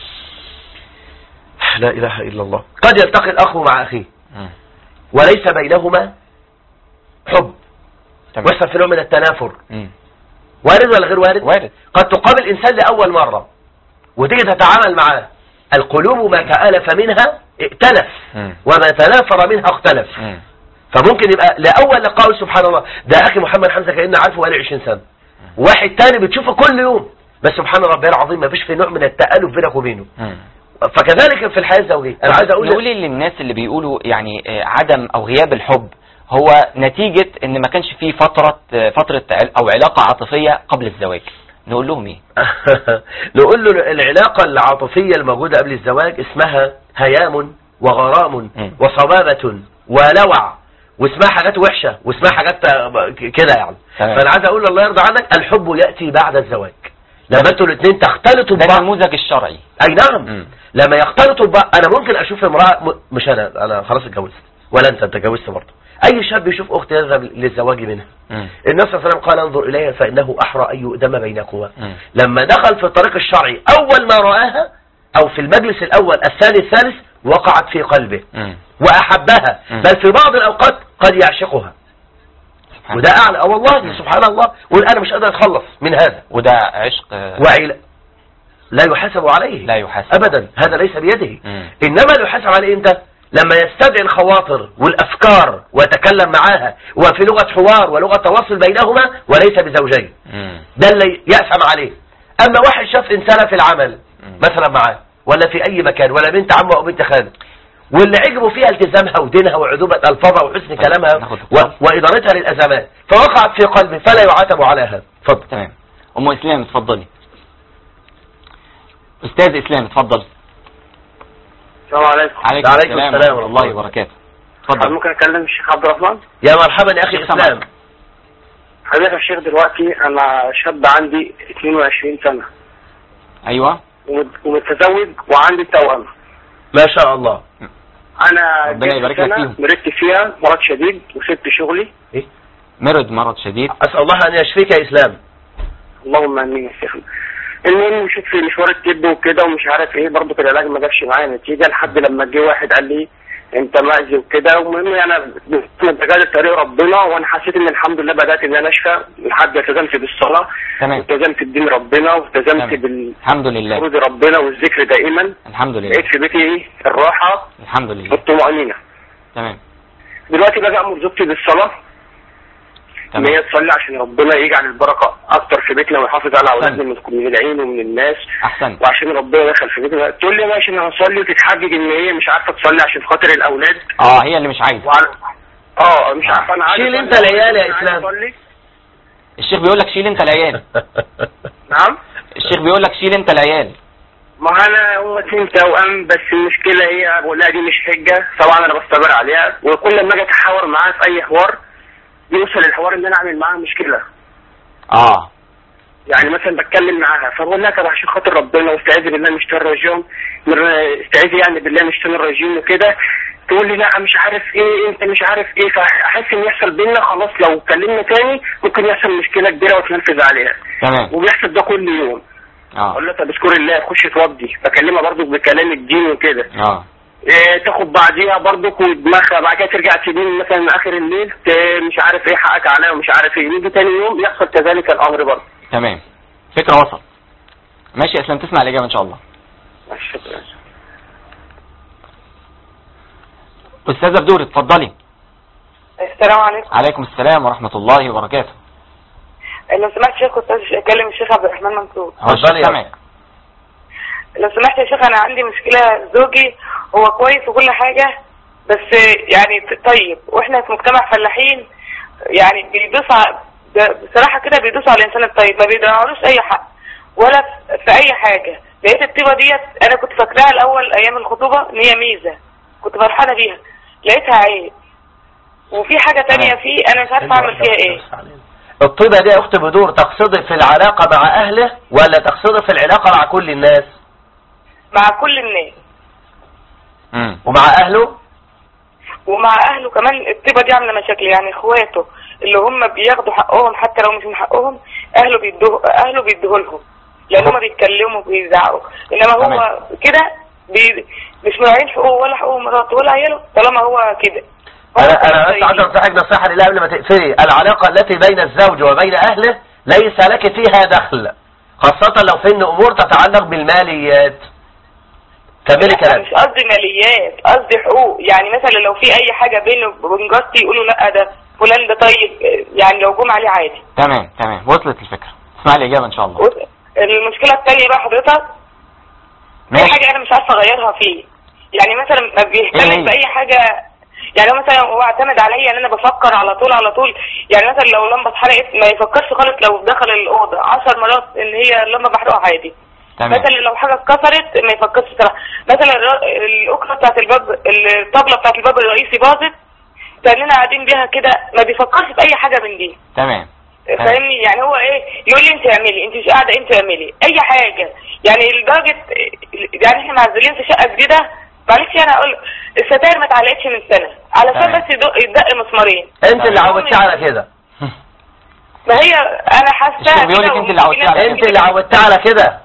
لا اله الا الله قد يلتقي الاخ مع اخيه مم. وليس بينهما حب تمام ويحصل في نوع من التنافر مم. وارد ولا غير وارد وارد قد تقابل إنسان لأول مرة وتيجي تتعامل معاه القلوب ما تآلف منها ائتلف مم. وما تنافر منها اختلف مم. فممكن يبقى لأول لقاء سبحان الله ده أخي محمد حمزة كأنه عارفه بقاله 20 سنة واحد تاني بتشوفه كل يوم بس سبحان ربي العظيم ما فيش في نوع من التآلف بينك وبينه مم. فكذلك في الحياة الزوجية أنا عايز أقول نقول لك للناس اللي بيقولوا يعني آه، عدم او غياب الحب هو نتيجة ان ما كانش فيه فترة آه، فترة عل- او علاقة عاطفية قبل الزواج نقول لهم ايه نقول له العلاقة العاطفية الموجودة قبل الزواج اسمها هيام وغرام مم. وصبابة ولوع واسمها حاجات وحشة واسمها حاجات آه، ك- كده يعني تمام. فانا عايز اقول الله يرضى عنك الحب يأتي بعد الزواج لما انتوا الاثنين تختلطوا ده ببعض النموذج الشرعي اي نعم مم. لما يختلطوا ببعض انا ممكن اشوف امرأة م... مش انا انا خلاص اتجوزت ولا انت انت اتجوزت برضه اي شاب يشوف اخت يذهب للزواج منها مم. النبي صلى الله عليه وسلم قال انظر اليها فانه احرى ان يؤدم بينكما مم. لما دخل في الطريق الشرعي اول ما رآها او في المجلس الاول الثاني الثالث وقعت في قلبه مم. واحبها مم. بل في بعض الاوقات قد يعشقها سبحان وده الله. اعلى اه والله سبحان الله ويقول انا مش قادر اتخلص من هذا وده عشق آه، وعيل لا يحاسب عليه لا يحاسب ابدا هذا ليس بيده مم. انما اللي يحاسب عليه امتى لما يستدعي الخواطر والافكار ويتكلم معاها وفي لغه حوار ولغه تواصل بينهما وليس بزوجين مم. ده اللي يأسم عليه اما واحد شاف انسانه في العمل مم. مثلا معاه ولا في اي مكان ولا بنت عمه او بنت خاله واللي عجبه فيها التزامها ودينها وعذوبة الفاظها وحسن كلامها ناخد و... وادارتها للازمات فوقعت في قلبه فلا يعاتب على هذا اتفضل تمام ام اسلام اتفضلي استاذ اسلام اتفضل السلام عليكم عليكم وعليكم السلام السلام ورحمه ورحمة الله الله. وبركاته هل اتفضل ممكن اكلم الشيخ عبد الرحمن يا مرحبا يا اخي شيخ اسلام حضرتك يا شيخ دلوقتي انا شاب عندي 22 سنه ايوه ومت- ومتزوج وعندي توأم ما شاء الله انا ربنا جات يبارك لك سنة فيهم. مرضت فيها مرض شديد وسبت شغلي مرض مرض شديد اسال الله ان يشفيك يا اسلام اللهم امين يا شيخ المهم مشيت في مشوار الطب وكده ومش عارف ايه برضه العلاج ما جابش معايا نتيجه لحد لما جه واحد قال لي انت مأذي وكده المهم انا بجد طريق ربنا وانا حسيت ان الحمد لله بدات ان انا اشفى لحد التزمت بالصلاه تمام والتزمت بدين ربنا والتزمت تمام. بالفروض الحمد لله ربنا والذكر دائما الحمد لله لقيت في بيتي ايه الراحه الحمد لله والطمأنينة تمام دلوقتي بقى امر زوجتي بالصلاه ان تمام هي تصلي عشان ربنا يجعل البركه اكتر في بيتنا ويحافظ على اولادنا من من العين ومن الناس احسنت وعشان ربنا يدخل في بيتنا تقول لي ماشي انا هصلي وتتحجج ان هي مش عارفه تصلي عشان خاطر الاولاد اه هي اللي مش عايزه وعلى اه مش عارفه انا عايز شيل أصلي. انت العيال يا أنا عايز إسلام. أصلي. الشيخ بيقول لك شيل انت العيال نعم الشيخ بيقول لك شيل انت العيال ما انا هم اتنين توأم بس المشكله هي بقول لها دي مش حجه طبعا انا بستمر عليها وكل لما اجي اتحاور معاها في اي حوار يوصل الحوار ان انا اعمل معاها مشكله اه يعني مثلا بتكلم معاها فبقول لها طب عشان خاطر ربنا واستعيذي بالله من الشيطان الرجيم من- استعيذي يعني بالله من الشيطان الرجيم وكده تقول لي لا مش عارف ايه انت مش عارف ايه فاحس ان يحصل بينا خلاص لو اتكلمنا تاني ممكن يحصل مشكله كبيره وتنفذ عليها تمام وبيحصل ده كل يوم اه اقول لها طب اذكر الله خش توضي بكلمها برضو بكلام الدين وكده اه إيه تاخد بعديها برضك ودماغها بعد كده ترجع تبين مثلا اخر الليل ت- مش عارف ايه حقك عليها ومش عارف ايه يجي تاني يوم يحصل كذلك الامر برضه تمام فكرة وصل ماشي يا اسلام تسمع الإجابة إن شاء الله شكرا أستاذة بدور اتفضلي السلام عليكم عليكم السلام ورحمة الله وبركاته لو سمحت شيخ كنت عايز اكلم الشيخ عبد الرحمن منصور هو الشيخ اتفضلي يا سامعك لو سمحت يا شيخ انا عندي مشكله زوجي هو كويس وكل حاجه بس يعني طيب واحنا في مجتمع فلاحين يعني بيدوس ع- ب- بصراحه كده بيدوسوا على الانسان الطيب ما بيدعولوش اي حق ولا في- في اي حاجه لقيت الطيبه ديت انا كنت فاكراها الاول ايام الخطوبه ان هي ميزه كنت فرحانه بيها لقيتها عيب وفي حاجه تانية فيه انا مش عارفه اعمل فيها ايه الطيبة دي يا أخت بدور تقصدي في العلاقة مع أهله ولا تقصدي في العلاقة مع كل الناس مع كل الناس امم ومع أهله ومع اهله كمان الطيبه دي عامله مشاكل يعني اخواته اللي هم بياخدوا حقهم حتى لو مش من حقهم اهله بيدوه اهله بيدوه لهم لان هم بيتكلموا بيزعقوا انما هو تمام. كده بي مش مراعين حقوقه ولا حقوق مراته ولا عياله طالما هو كده هم أنا كلهم أنا بس عايز طيبين. أنصحك نصيحة لله قبل ما تقفلي العلاقة التي بين الزوج وبين أهله ليس لك فيها دخل خاصة لو في إن أمور تتعلق بالماليات كملي لا، كلامك مش قصدي ماليات قصدي حقوق يعني مثلا لو في اي حاجه بينه وبين جارتي يقولوا لا ده فلان ده طيب يعني لو جم عليه عادي تمام تمام وصلت الفكرة اسمع الإجابة إن شاء الله المشكله الثانيه بقى حضرتك في ماشي حاجة أنا مش عارفة أغيرها فيه يعني مثلا ما إيه هي؟ بيهتمش بأي حاجة يعني هو مثلا هو اعتمد عليا ان انا بفكر على طول على طول يعني مثلا لو لمبه اتحرقت ما يفكرش خالص لو دخل الاوضه عشر مرات ان هي اللمبه محروقه عادي تمام مثلا لو حاجه اتكسرت ما يفكرش صراحه مثلا الر- الاكره بتاعت الباب الطبله بتاعت الباب الرئيسي باظت فاننا قاعدين بيها كده ما بيفكرش في اي حاجه من دي تمام فاهمني يعني هو ايه يقول لي انت اعملي انت مش قاعده انت اعملي اي حاجه يعني لدرجه يعني احنا معزولين في شقه جديده معلش انا اقول الستاير ما اتعلقتش من سنه علشان تمام. بس يدق يدق مسمارين أنت اللي عودتي على كده ما هي انا حاسه الشيخ بيقول لك كده انت اللي عودتيه على وفي ناس أنت اللي عودتي على كده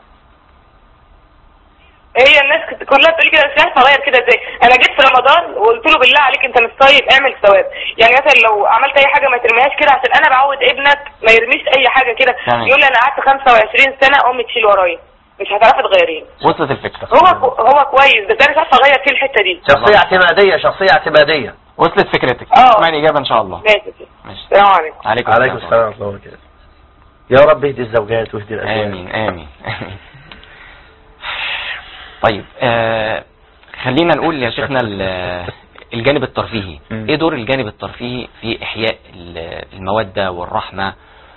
هي الناس كت- كلها بتقول كده مش عارفه اغير كده ازاي انا جيت في رمضان وقلت له بالله عليك انت مش طيب اعمل ثواب يعني مثلا لو عملت اي حاجه ما ترميهاش كده عشان انا بعود ابنك ما يرميش اي حاجه كده تمام. يقول لي انا قعدت 25 سنه امي تشيل ورايا مش هتعرفي تغيريه وصلت الفكرة هو كو- هو كويس بس انا مش عارفه اغير فيه الحته دي شخصية اعتمادية شخصية اعتمادية وصلت فكرتك اه. اسمع الإجابة إن شاء الله ماشي كده. ماشي السلام عليكم عليكم عليكم السلام ورحمة الله وبركاته يا رب اهدي الزوجات واهدي الأزواج آمين آمين آمين. طيب آه خلينا نقول يا شيخنا ال- الجانب الترفيهي مم. ايه دور الجانب الترفيهي في احياء ال- المودة والرحمة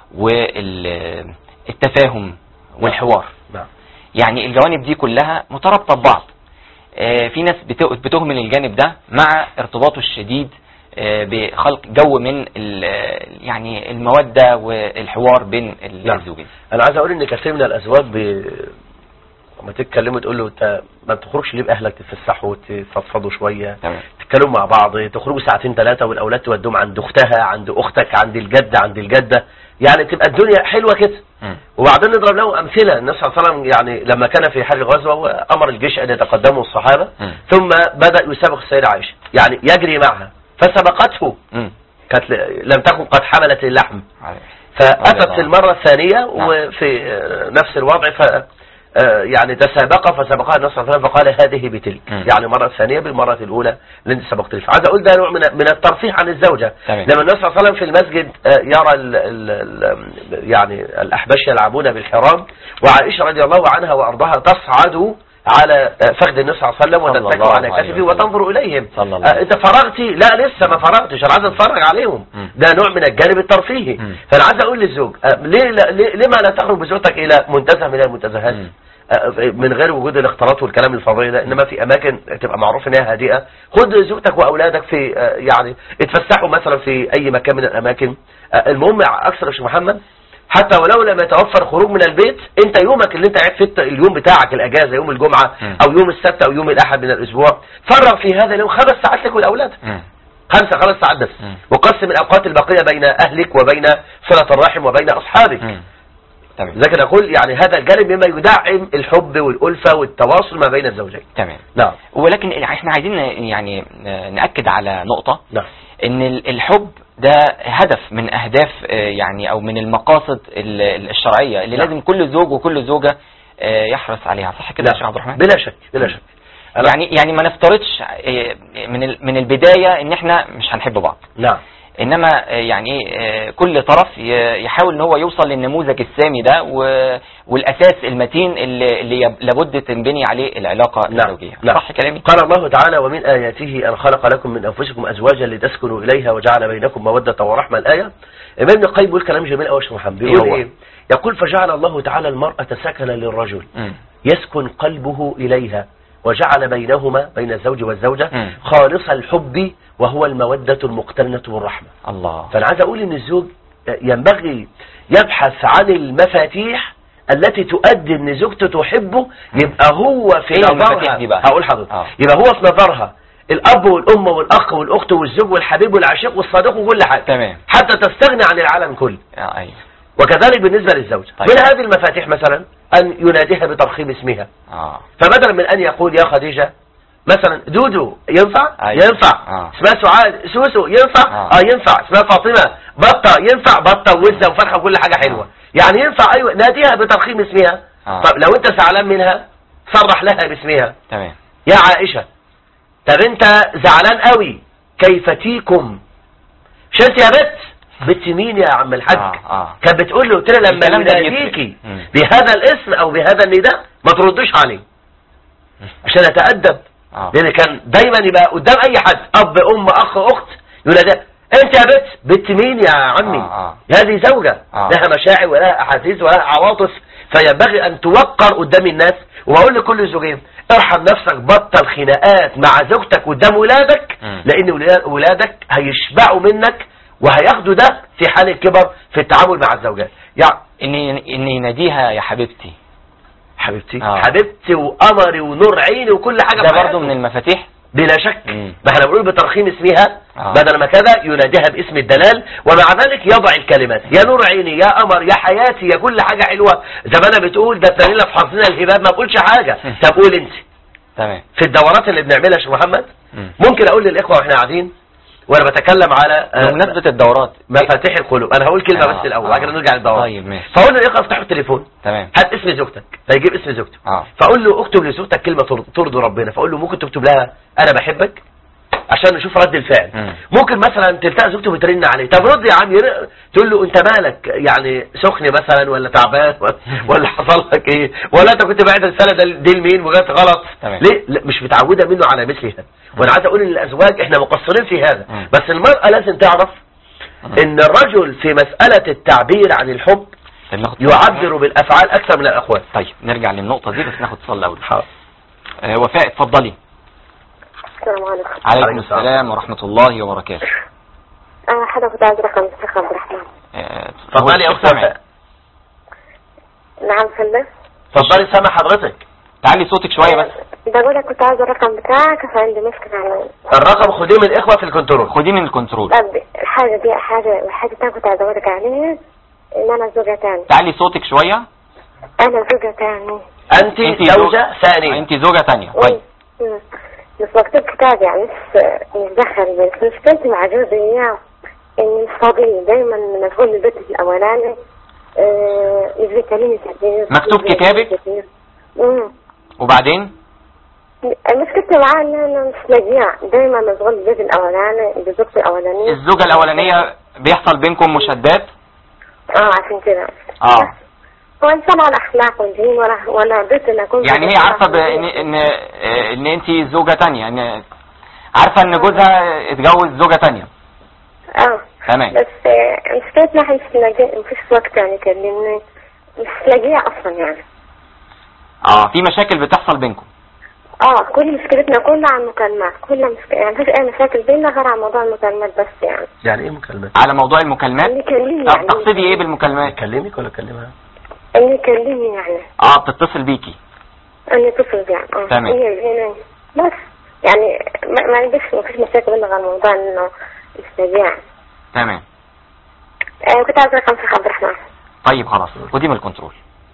والتفاهم والحوار نعم يعني الجوانب دي كلها مترابطة ببعض آه، في ناس بت- بتهمل الجانب ده مع ارتباطه الشديد آه، بخلق جو من ال- يعني المودة والحوار بين نعم. الزوجين انا عايز اقول ان كثير من الازواج ب... لما تتكلموا تقول له انت ما بتخرجش ليه باهلك تتفسحوا وتفضفضوا شويه تمام تتكلموا مع بعض تخرجوا ساعتين ثلاثه والاولاد تودوهم عند اختها عند اختك عند الجد عند الجده يعني تبقى الدنيا حلوه كده مم. وبعدين نضرب له امثله النبي صلى الله عليه وسلم يعني لما كان في حال الغزوه امر الجيش ان يتقدموا الصحابه مم. ثم بدا يسابق السيده عائشه يعني يجري معها فسبقته مم. كانت ل- لم تكن قد حملت اللحم عليك. فأتت رضي الله المرة الثانية نعم. وفي آه، نفس الوضع ف آه، يعني تسابق فسبقها النبي صلى الله عليه وسلم فقال هذه بتلك مم. يعني المرة الثانية بالمرة الأولى اللي انت سبقت فيه عايز أقول ده نوع من من الترفيه عن الزوجة تمام. لما النبي صلى الله عليه وسلم في المسجد آه، يرى ال ال ال يعني الأحباش يلعبون بالحرام وعائشة رضي الله عنها وأرضاها تصعد على آه، فخذ النبي صلى الله عليه وسلم صلى الله وتتكئ على عليه كتفه وسلم. وتنظر إليهم صلى الله آه، عليه انت فرغتي لا لسه ما فرغتش انا عايز اتفرج عليهم مم. ده نوع من الجانب الترفيهي مم. فانا عايز اقول للزوج آه، ليه لا ليه ليه ما لا تخرج بزوجتك الى منتزه من المنتزهات مم. آه، من غير وجود الاختلاط والكلام الفظيع ده انما في اماكن تبقى معروف انها هادئه خد زوجتك واولادك في آه، يعني اتفسحوا مثلا في اي مكان من الاماكن آه، المهم اكثر يا شيخ محمد حتى ولو لم يتوفر خروج من البيت انت يومك اللي انت قاعد فيه اليوم بتاعك الاجازه يوم الجمعه مم. او يوم السبت او يوم الاحد من الاسبوع فرغ في هذا اليوم خمس ساعات لك ولاولادك مم. خمسة خمس ساعات بس مم. وقسم الأوقات الباقية بين أهلك وبين صلة الرحم وبين أصحابك مم. تمام لذلك نقول يعني هذا الجانب مما يدعم الحب والألفة والتواصل ما بين الزوجين تمام نعم ولكن احنا عايزين ن- يعني آه، نأكد على نقطة نعم ان ال- الحب ده هدف من اهداف آه، يعني او من المقاصد ال- ال- الشرعية اللي نعم. لازم كل زوج وكل زوجة آه، يحرص عليها صح كده يا شيخ عبد الرحمن بلا شك بلا شك أنا- يعني يعني ما نفترضش آه، من ال- من البداية ان احنا مش هنحب بعض نعم انما آه، يعني ايه آه، كل طرف ي- يحاول ان هو يوصل للنموذج السامي ده و- والاساس المتين اللي, اللي يب- لابد تنبني عليه العلاقه نعم. الزوجيه نعم. صح كلامي قال الله تعالى ومن آياته أن خلق لكم من أنفسكم أزواجا لتسكنوا إليها وجعل بينكم مودة ورحمة الآية إمام ابن القيم بيقول كلام جميل أوي يا شيخ محمد إيه بيقول هو؟ إيه يقول فجعل الله تعالى المرأة سكنا للرجل مم. يسكن قلبه إليها وجعل بينهما بين الزوج والزوجة مم. خالص الحب وهو المودة المقترنة بالرحمة الله فأنا عايز أقول إن الزوج ينبغي يبحث عن المفاتيح التي تؤدي إن زوجته تحبه يبقى هو في إيه المفاتيح نظرها دي بقى؟ هقول حضرتك آه. يبقى هو في نظرها الأب والأم والأخ والأخت والزوج والحبيب والعشيق والصديق وكل حاجة تمام حتى تستغني عن العالم كله آه، ايوه وكذلك بالنسبة للزوج طيب. من هذه المفاتيح مثلا أن يناديها بترخيم اسمها اه فبدلا من أن يقول يا خديجة مثلا دودو ينفع أيوة. ينفع آه. اسمها سعاد سوسو ينفع آه. اه ينفع اسمها فاطمة بطة ينفع بطة ووزة وفرخة وكل حاجة حلوة يعني ينفع ايوه ناديها بترخيم اسمها آه. طب لو انت زعلان منها صرح لها باسمها تمام يا عائشة طب انت زعلان قوي كيف تيكم مش انت يا بت بت مين يا عم الحاج اه اه كانت بتقول له قلت لها لما الكلام ده يناديكي بيفرق. مم. بهذا الاسم او بهذا النداء ما تردش عليه عشان اتأدب اه لان كان دايما يبقى قدام اي حد اب ام اخ اخت ينادى انت يا بت بت مين يا عمي آه، آه. هذه زوجة آه. لها مشاعر ولها احاسيس ولها عواطف فينبغي ان توقر قدام الناس واقول لكل الزوجين ارحم نفسك بطل خناقات مع زوجتك قدام ولادك مم. لان ولا- ولادك هيشبعوا منك وهياخدوا ده في حال الكبر في التعامل مع الزوجات يعني اني اني يناديها يا حبيبتي حبيبتي آه. حبيبتي وقمري ونور عيني وكل حاجة ده في برضو حياته. من المفاتيح بلا شك مم. ما احنا بنقول بترخيم اسمها آه. بدل ما كذا يناديها باسم الدلال ومع ذلك يضع الكلمات يا نور عيني يا قمر يا حياتي يا كل حاجة حلوة زي ما انا بتقول ده الدليل في حظنا الهباب ما بقولش حاجة طب قول انت تمام في الدورات اللي بنعملها يا شيخ محمد مم. ممكن اقول للاخوة واحنا قاعدين وانا بتكلم على آه، بمناسبة الدورات مفاتيح القلوب انا هقول كلمة آه، بس الاول آه. بعد كده نرجع للدورات طيب ماشي فاقول للاخوة افتحوا التليفون تمام هات اسم زوجتك فيجيب اسم زوجته اه فاقول له اكتب لزوجتك كلمة ترض- ترضي ربنا فاقول له ممكن تكتب لها انا بحبك عشان نشوف رد الفعل مم. ممكن مثلا تلتقى زوجته بترن عليه طب رد يا عم ير- تقول له انت مالك يعني سخن مثلا ولا تعبان ولا- ولا حصل لك ايه ولا انت كنت بعت رساله ده- دي لمين وجات غلط تمام. ليه لا مش متعوده منه على مثل هذا وانا عايز اقول ان الازواج احنا مقصرين في هذا مم. بس المراه لازم تعرف ان الرجل في مساله التعبير عن الحب طيب ناخد يعبر بالافعال اكثر من الاقوال طيب نرجع للنقطة دي بس ناخد اتصال الاول حاضر. آه، وفاء اتفضلي السلام عليكم عليكم عليكم السلام. السلام ورحمة الله وبركاته أنا حدا كنت عايز رقم الشيخ عبد الرحمن آه، اتفضلي يا هو اخت سامع. وفاء. نعم فندم اتفضلي سامع حضرتك تعلي صوتك شوية بس بقول لك كنت عايز الرقم بتاعك فعندي مشكلة يعني الرقم خديه من الاخوه في الكنترول خديه من الكنترول طب الحاجة دي حاجة الحاجة التانية كنت عايز أقولك عليها إن أنا زوجة تاني تعلي صوتك شوية أنا زوجة تاني انت انت زوجه ثانيه انت زوجة تانية طيب مم. بس مكتوب كتاب يعني مش مش دخل بس مشكلتي مع جوزي إياه إني مش فاضي دايما مشغول البيت الأولاني آه، مش بيكلمني كتير مكتوب مش بيكلمني كتابك؟ كتير. مم. وبعدين مشكلتي معاه إن أنا مش لاقياه دايما مشغول البيت الأولاني بزوجتي الأولانية الزوجة الأولانية بيحصل بينكم مشادات اه عشان كده اه هو انسان على اخلاق والدين ولا ولا بيت ان اكون يعني هي عارفة بان ان آه، ان انت زوجة تانية ان عارفة ان جوزها اتجوز زوجة تانية اه تمام بس آه، مشكلتنا احنا مش لاقي مفيش وقت يعني كلمني مش لاقيه اصلا يعني اه في مشاكل بتحصل بينكم اه كل مشكلتنا كلها عن المكالمات كل مشكلة يعني مفيش اي مشاكل بيننا غير عن موضوع المكالمات بس يعني يعني ايه مكالمات على موضوع المكالمات اللي يكلمني طب يعني تقصدي ايه بالمكالمات اكلمك ولا اكلمها اللي يكلمني يعني اه بتتصل بيكي اني اتصل يعني اه تمام. هي هي بس يعني ما ما عنديش مفيش مشاكل بيننا غير موضوع انه استبيع تمام آه كنت عايزة رقم شيخ عبد الرحمن طيب خلاص ودي من الكنترول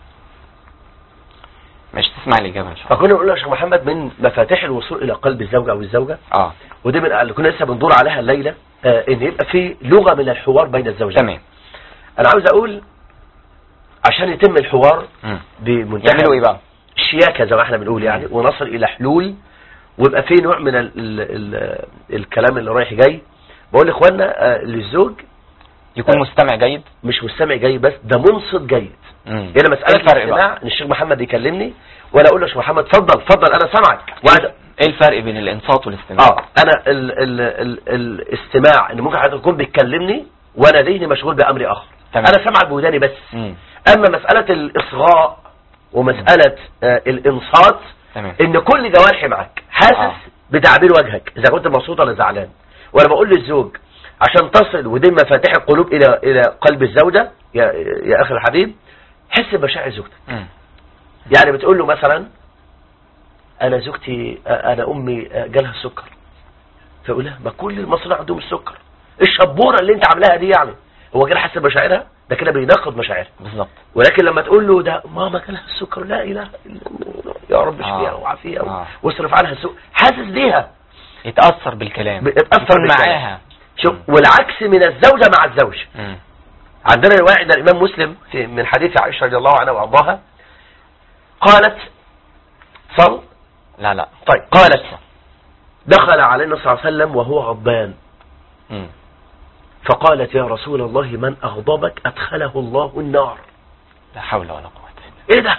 مش تسمع الإجابة إن شاء الله فكنا نقول له يا شيخ محمد من مفاتيح الوصول الى قلب الزوج او الزوجه اه ودي من اللي كنا لسه بندور عليها الليله آه ان يبقى في لغه من الحوار بين الزوجين تمام انا عاوز اقول عشان يتم الحوار مم. بمنتهى يعملوا ايه بقى الشياكه زي ما احنا بنقول يعني ونصل الى حلول ويبقى في نوع من ال ال ال الكلام اللي رايح جاي بقول لاخواننا آه للزوج يكون مستمع جيد مش مستمع جيد بس ده منصت جيد مم. هنا مساله ايه الفرق الاستماع بقى ان الشيخ محمد يكلمني وانا اقول له يا شيخ محمد اتفضل اتفضل انا سامعك وأنا- ايه الفرق بين الانصات والاستماع اه انا ال ال ال الاستماع ان ممكن حضرتك تكون بتكلمني وانا ذهني مشغول بامر اخر تمام. انا سامعك بوداني بس مم. اما مساله الاصغاء ومساله آه الانصات تمام ان كل جوارحي معاك حاسس آه. بتعبير وجهك اذا كنت مبسوط ولا زعلان وانا بقول للزوج عشان تصل ودي مفاتيح القلوب الى الى قلب الزوجه يا يا اخي الحبيب حس بمشاعر زوجتك مم. يعني بتقول له مثلا انا زوجتي انا امي جالها السكر فيقول لها ما كل المصريين عندهم السكر الشبوره اللي انت عاملاها دي يعني هو كده حاسس بمشاعرها ده كده بيناقض مشاعرها بالظبط ولكن لما تقول له ده ماما جالها السكر لا اله الا الله يا رب اشفيها آه. وعافيها آه. واصرف عنها السوء حاسس بيها يتأثر بالكلام بيتأثر يكون بالكلام. معاها شوف والعكس من الزوجه مع الزوج مم. عندنا رواية عند الإمام مسلم في من حديث عائشة رضي الله عنها وأرضاها قالت صل لا لا طيب قالت دخل علينا صلى الله عليه وسلم وهو غضبان مم. فقالت يا رسول الله من أغضبك أدخله الله النار لا حول ولا قوة إلا إيه ده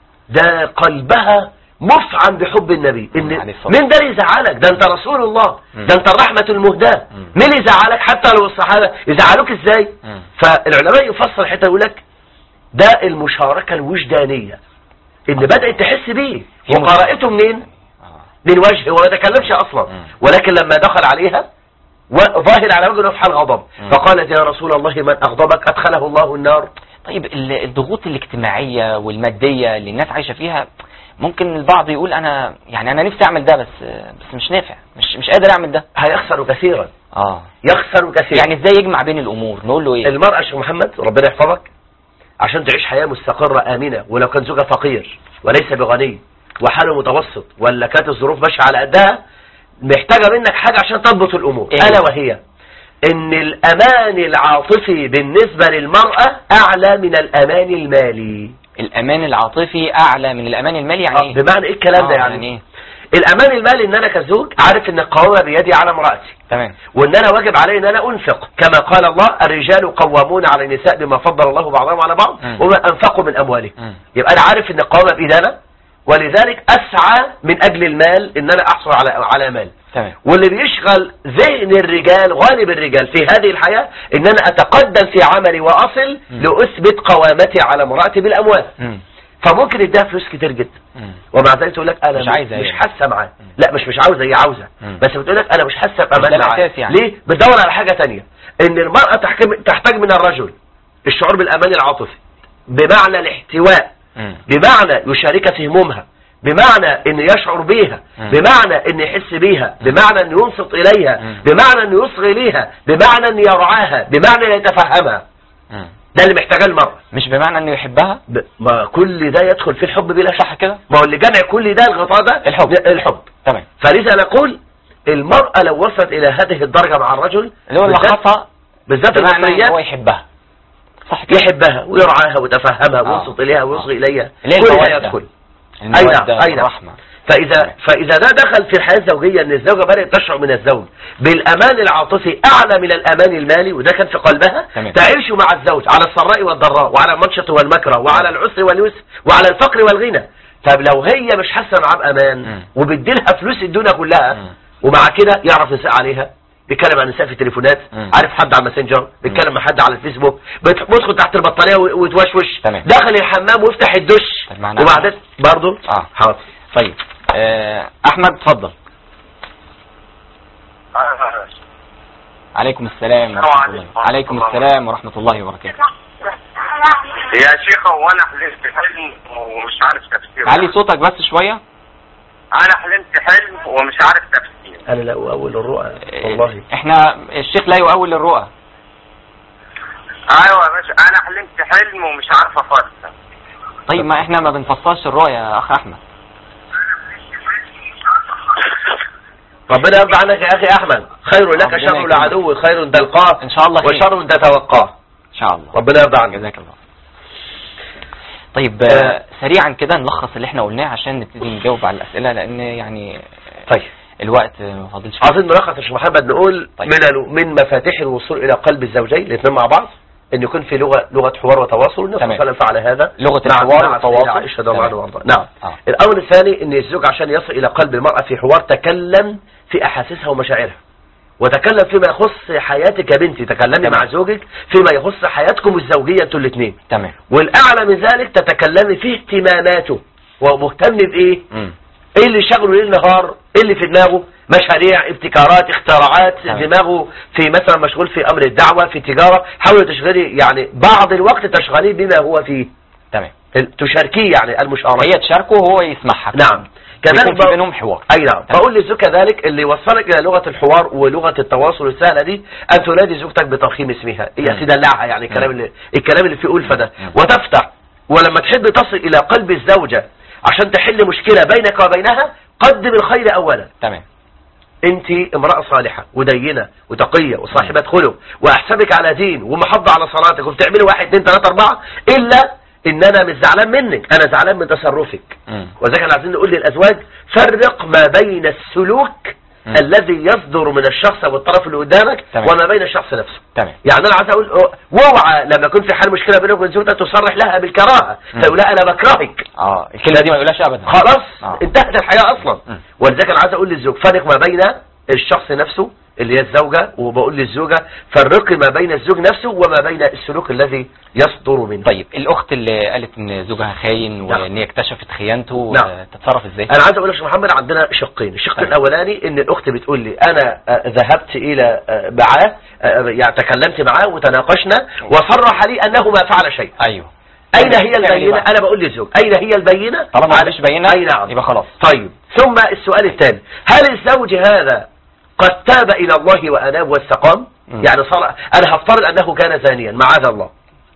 ده قلبها مفعم بحب النبي إن عليه الصلاة من ده اللي يزعلك ده أنت رسول الله مم. ده أنت الرحمة المهداة مم. مين اللي يزعلك حتى لو الصحابة يزعلوك إزاي مم. فالعلماء يفصل حتى يقول لك ده المشاركة الوجدانية ان بدأت تحس بيه هي وقرأته منين آه. من وجهه وما تكلمش اصلا مم. ولكن لما دخل عليها وظاهر على وجهه في حال غضب مم. فقالت يا رسول الله من اغضبك ادخله الله النار طيب ال- الضغوط الاجتماعية والمادية اللي الناس عايشة فيها ممكن البعض يقول انا يعني انا نفسي اعمل ده بس بس مش نافع مش مش قادر اعمل ده هيخسر كثيرا اه يخسر كثيرا يعني ازاي يجمع بين الامور نقول له ايه المرأة يا شيخ محمد ربنا يحفظك عشان تعيش حياة مستقرة آمنة ولو كان زوجها فقير وليس بغني وحاله متوسط ولا كانت الظروف ماشية على قدها محتاجة منك حاجة عشان تضبط الأمور إيه؟ ألا وهي إن الأمان العاطفي بالنسبة للمرأة أعلى من الأمان المالي الامان العاطفي اعلى من الامان المالي يعني آه، ايه بمعنى إيه الكلام ده آه، يعني ايه الأمان المالي إن أنا كزوج عارف إن القوامة بيدي على امرأتي تمام وان انا واجب علي ان انا انفق كما قال الله الرجال قوامون على النساء بما فضل الله بعضهم على بعض مم. وما انفقوا من اموالهم مم. يبقى انا عارف ان القوامه بايدينا ولذلك اسعى من اجل المال ان انا احصل على على مال تمام واللي بيشغل ذهن الرجال غالب الرجال في هذه الحياه ان انا اتقدم في عملي واصل مم. لاثبت قوامتي على امراتي بالاموال مم. فممكن اديها فلوس كتير جدا مم. ومع ذلك تقول لك انا مش عايزة مش هي. حاسه معاه مم. لا مش مش عاوزه هي عاوزه مم. بس بتقول لك انا مش حاسه ده بامان معاه الأساس يعني. ليه بتدور على حاجه تانية ان المراه تحكم تحتاج من الرجل الشعور بالامان العاطفي بمعنى الاحتواء مم. بمعنى يشارك في همومها بمعنى ان يشعر بيها مم. بمعنى ان يحس بيها بمعنى ان ينصت اليها مم. بمعنى ان يصغي ليها بمعنى ان يرعاها بمعنى ان يتفهمها مم. ده اللي محتاجاه المرأة مش بمعنى انه يحبها ب- ما كل ده يدخل في الحب بلا شك صح كده ما هو اللي جمع كل ده الغطاء ده الحب. ده الحب تمام فلذا نقول المرأة لو وصلت إلى هذه الدرجة مع الرجل اللي هو بالذات- لخصها بالذات بمعنى ان هو المصريات يحبها صح كده يحبها ويرعاها ويتفهمها آه. وينصت إليها آه. ويصغي إليها اللي هي كل ده المودة. يدخل المودة أي نعم. والرحمة فإذا فإذا ده دخل في الحياة الزوجية إن الزوجة بدأت تشعر من الزوج بالأمان العاطفي أعلى من الأمان المالي وده كان في قلبها تمام. تعيش مع الزوج على السراء والضراء وعلى المنشط والمكره وعلى العسر واليسر وعلى الفقر والغنى طب لو هي مش حاسة معاه بأمان مم. وبتديلها فلوس الدنيا كلها مم. ومع كده يعرف يساء عليها بيتكلم عن النساء في التليفونات مم. عارف حد على الماسنجر بيتكلم مع حد على الفيسبوك بت- بيدخل تحت البطاريه و- ويتوشوش تمام. دخل الحمام ويفتح الدش طب معناها- وبعدين برضه اه حاضر طيب آه، احمد اتفضل عليكم السلام ورحمة الله عليكم السلام ورحمة الله وبركاته يا شيخ هو انا حلمت حلم ومش عارف تفسيره علي صوتك بس شوية انا حلمت حلم ومش عارف تفسيره انا لا اول الرؤى آه، والله احنا الشيخ لا يؤول الرؤى ايوه يا باشا انا حلمت حلم ومش عارف افسر طيب ما احنا ما بنفصلش الرؤى يا اخ احمد ربنا يرضى عنك يا اخي احمد خير لك ربنا شر يكرمك. لعدو خير تلقاه ان شاء الله خير وشر تتوقاه ان شاء الله ربنا يرضى عنك جزاك الله طيب آه. آه، سريعا كده نلخص اللي احنا قلناه عشان نبتدي نجاوب على الاسئله لان يعني طيب الوقت ما فاضلش عايزين نلخص يا شيخ محمد نقول طيب. من ال- من مفاتيح الوصول الى قلب الزوجين الاثنين مع بعض ان يكون في لغه لغه حوار وتواصل النبي صلى الله عليه وسلم فعل هذا لغة مع- الحوار مع والتواصل. السيدة عائشه رضي الله عنها تمام. وارضاها نعم آه. الامر الثاني ان الزوج عشان يصل الى قلب المراه في حوار تكلم في احاسيسها ومشاعرها وتكلم فيما يخص حياتك يا بنتي تكلمي تمام. مع زوجك فيما يخص حياتكم الزوجيه انتوا الاثنين تمام والاعلى من ذلك تتكلمي في اهتماماته ومهتم بايه مم. ايه اللي شغله ليل نهار ايه اللي في دماغه مشاريع ابتكارات اختراعات تمام. دماغه في مثلا مشغول في امر الدعوة في التجارة حاولي تشغلي يعني بعض الوقت تشغليه بما هو فيه تمام ال- تشاركيه يعني المشاركة هي تشاركه وهو يسمعها نعم كذلك يكون في بق- بينهم حوار اي نعم بقول للزوج كذلك اللي يوصلك الى لغة الحوار ولغة التواصل السهلة دي ان تنادي زوجتك بترخيم اسمها هي مم. تدلعها يعني الكلام مم. اللي الكلام اللي فيه ألفة ده مم. وتفتح ولما تحب تصل الى قلب الزوجة عشان تحل مشكلة بينك وبينها قدم الخير اولا تمام انت امرأة صالحة ودينة وتقية وصاحبة خلق واحسبك على دين ومحافظة على صلاتك وبتعملي واحد اتنين تلاتة اربعة الا ان انا مش زعلان منك انا زعلان من تصرفك مم. وذلك احنا عايزين نقول للازواج فرق ما بين السلوك مم. الذي يصدر من الشخص او الطرف اللي قدامك تمام. وما بين الشخص نفسه تمام يعني انا عايز اقول أه، واوعى لما يكون في حال مشكله بينك وبين زوجتك تصرح لها بالكراهه مم. تقول لها انا بكرهك اه الكلمه دي ما يقولهاش ابدا خلاص آه. انتهت الحياة اصلا مم. ولذلك انا عايز اقول للزوج فرق ما بين الشخص نفسه اللي هي الزوجة وبقول للزوجة فرقي ما بين الزوج نفسه وما بين السلوك الذي يصدر منه طيب الاخت اللي قالت ان زوجها خاين نعم. وان هي اكتشفت خيانته نعم. آه، تتصرف ازاي انا عايز اقول لك يا شيخ محمد عندنا شقين الشق تمام. الاولاني ان الاخت بتقول لي انا آه، ذهبت الى آه، معاه آه، يعني تكلمت معاه وتناقشنا وصرح لي انه ما فعل شيء ايوه اين هي تعمل إيه البينة بقى؟ انا بقول للزوج اين هي البينة طالما على- مفيش بينة اي نعم يبقى خلاص طيب ثم السؤال الثاني هل الزوج هذا قد تاب الى الله واناب واستقام مم. يعني صار انا هفترض انه كان زانيا معاذ الله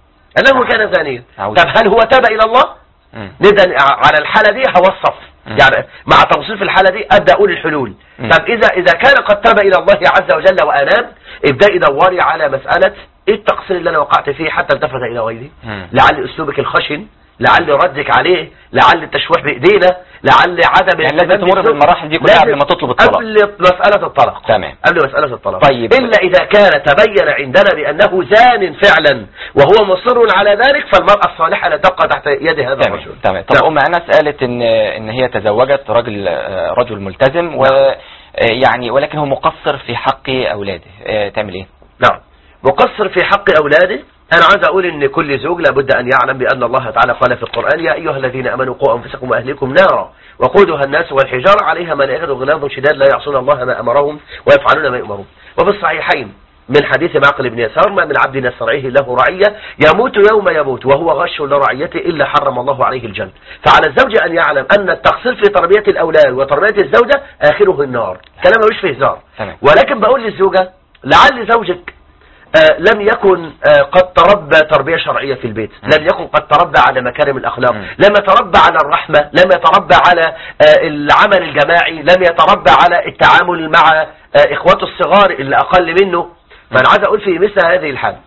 انه كان زانيا أعوذ. طب هل هو تاب الى الله مم. نبدا على الحالة دي هوصف مم. يعني مع توصيف الحالة دي ابدا اقول الحلول مم. طب اذا اذا كان قد تاب الى الله عز وجل واناب ابداي دوري على مسألة ايه التقصير اللي انا وقعت فيه حتى التفت الى غيري مم. لعل اسلوبك الخشن لعل ردك عليه لعل التشويح بايدينا لعل عدم يعني لازم الاهتمام تمر بالزوج. بالمراحل دي كلها لازم قبل ما تطلب الطلاق. قبل مسألة الطلاق تمام. قبل مسألة الطلاق طيب. إلا إذا كان تبين عندنا بأنه زان فعلا وهو مصر على ذلك فالمرأة الصالحة لا تبقى تحت يد هذا تمام الرجل تمام طب نعم. ام انس قالت ان ان هي تزوجت راجل آه، رجل ملتزم و آه، يعني ولكن هو مقصر في حق اولاده آه، تعمل ايه نعم مقصر في حق أولاده أنا عايز أقول إن كل زوج لابد أن يعلم بأن الله تعالى قال في القرآن يا أيها الذين أمنوا قوا أنفسكم وأهليكم نارا وقودها الناس والحجارة عليها ملائكة غلاظ شداد لا يعصون الله ما أمرهم ويفعلون ما يؤمرون وفي الصحيحين من حديث معقل بن يسار ما من عبد نسترعيه له رعية يموت يوم يموت وهو غش لرعيته إلا حرم الله عليه الجنة فعلى الزوج أن يعلم أن التقصير في تربية الأولاد وتربية الزوجة آخره النار كلام مش فيه هزار تمام. ولكن بقول للزوجة لعل زوجك آه، لم يكن آه، قد تربى تربية شرعية في البيت مم. لم يكن قد تربى على مكارم الأخلاق مم. لم يتربى على الرحمة لم يتربى على آه، العمل الجماعي لم يتربى على التعامل مع آه، إخواته الصغار اللي أقل منه فأنا عايز أقول في مثل هذه الحالة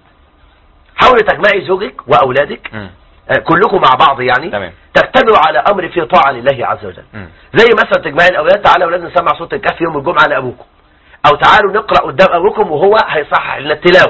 حاولي تجمعي زوجك وأولادك مم. آه، كلكم مع بعض يعني تمام تجتمعوا على أمر فيه طاعة لله عز وجل مم. زي مثلا تجمعي الأولاد تعالوا أولاد نسمع صوت الكهف يوم الجمعة لأبوكم أو تعالوا نقرأ قدام أبوكم وهو هيصحح لنا التلاوة مم.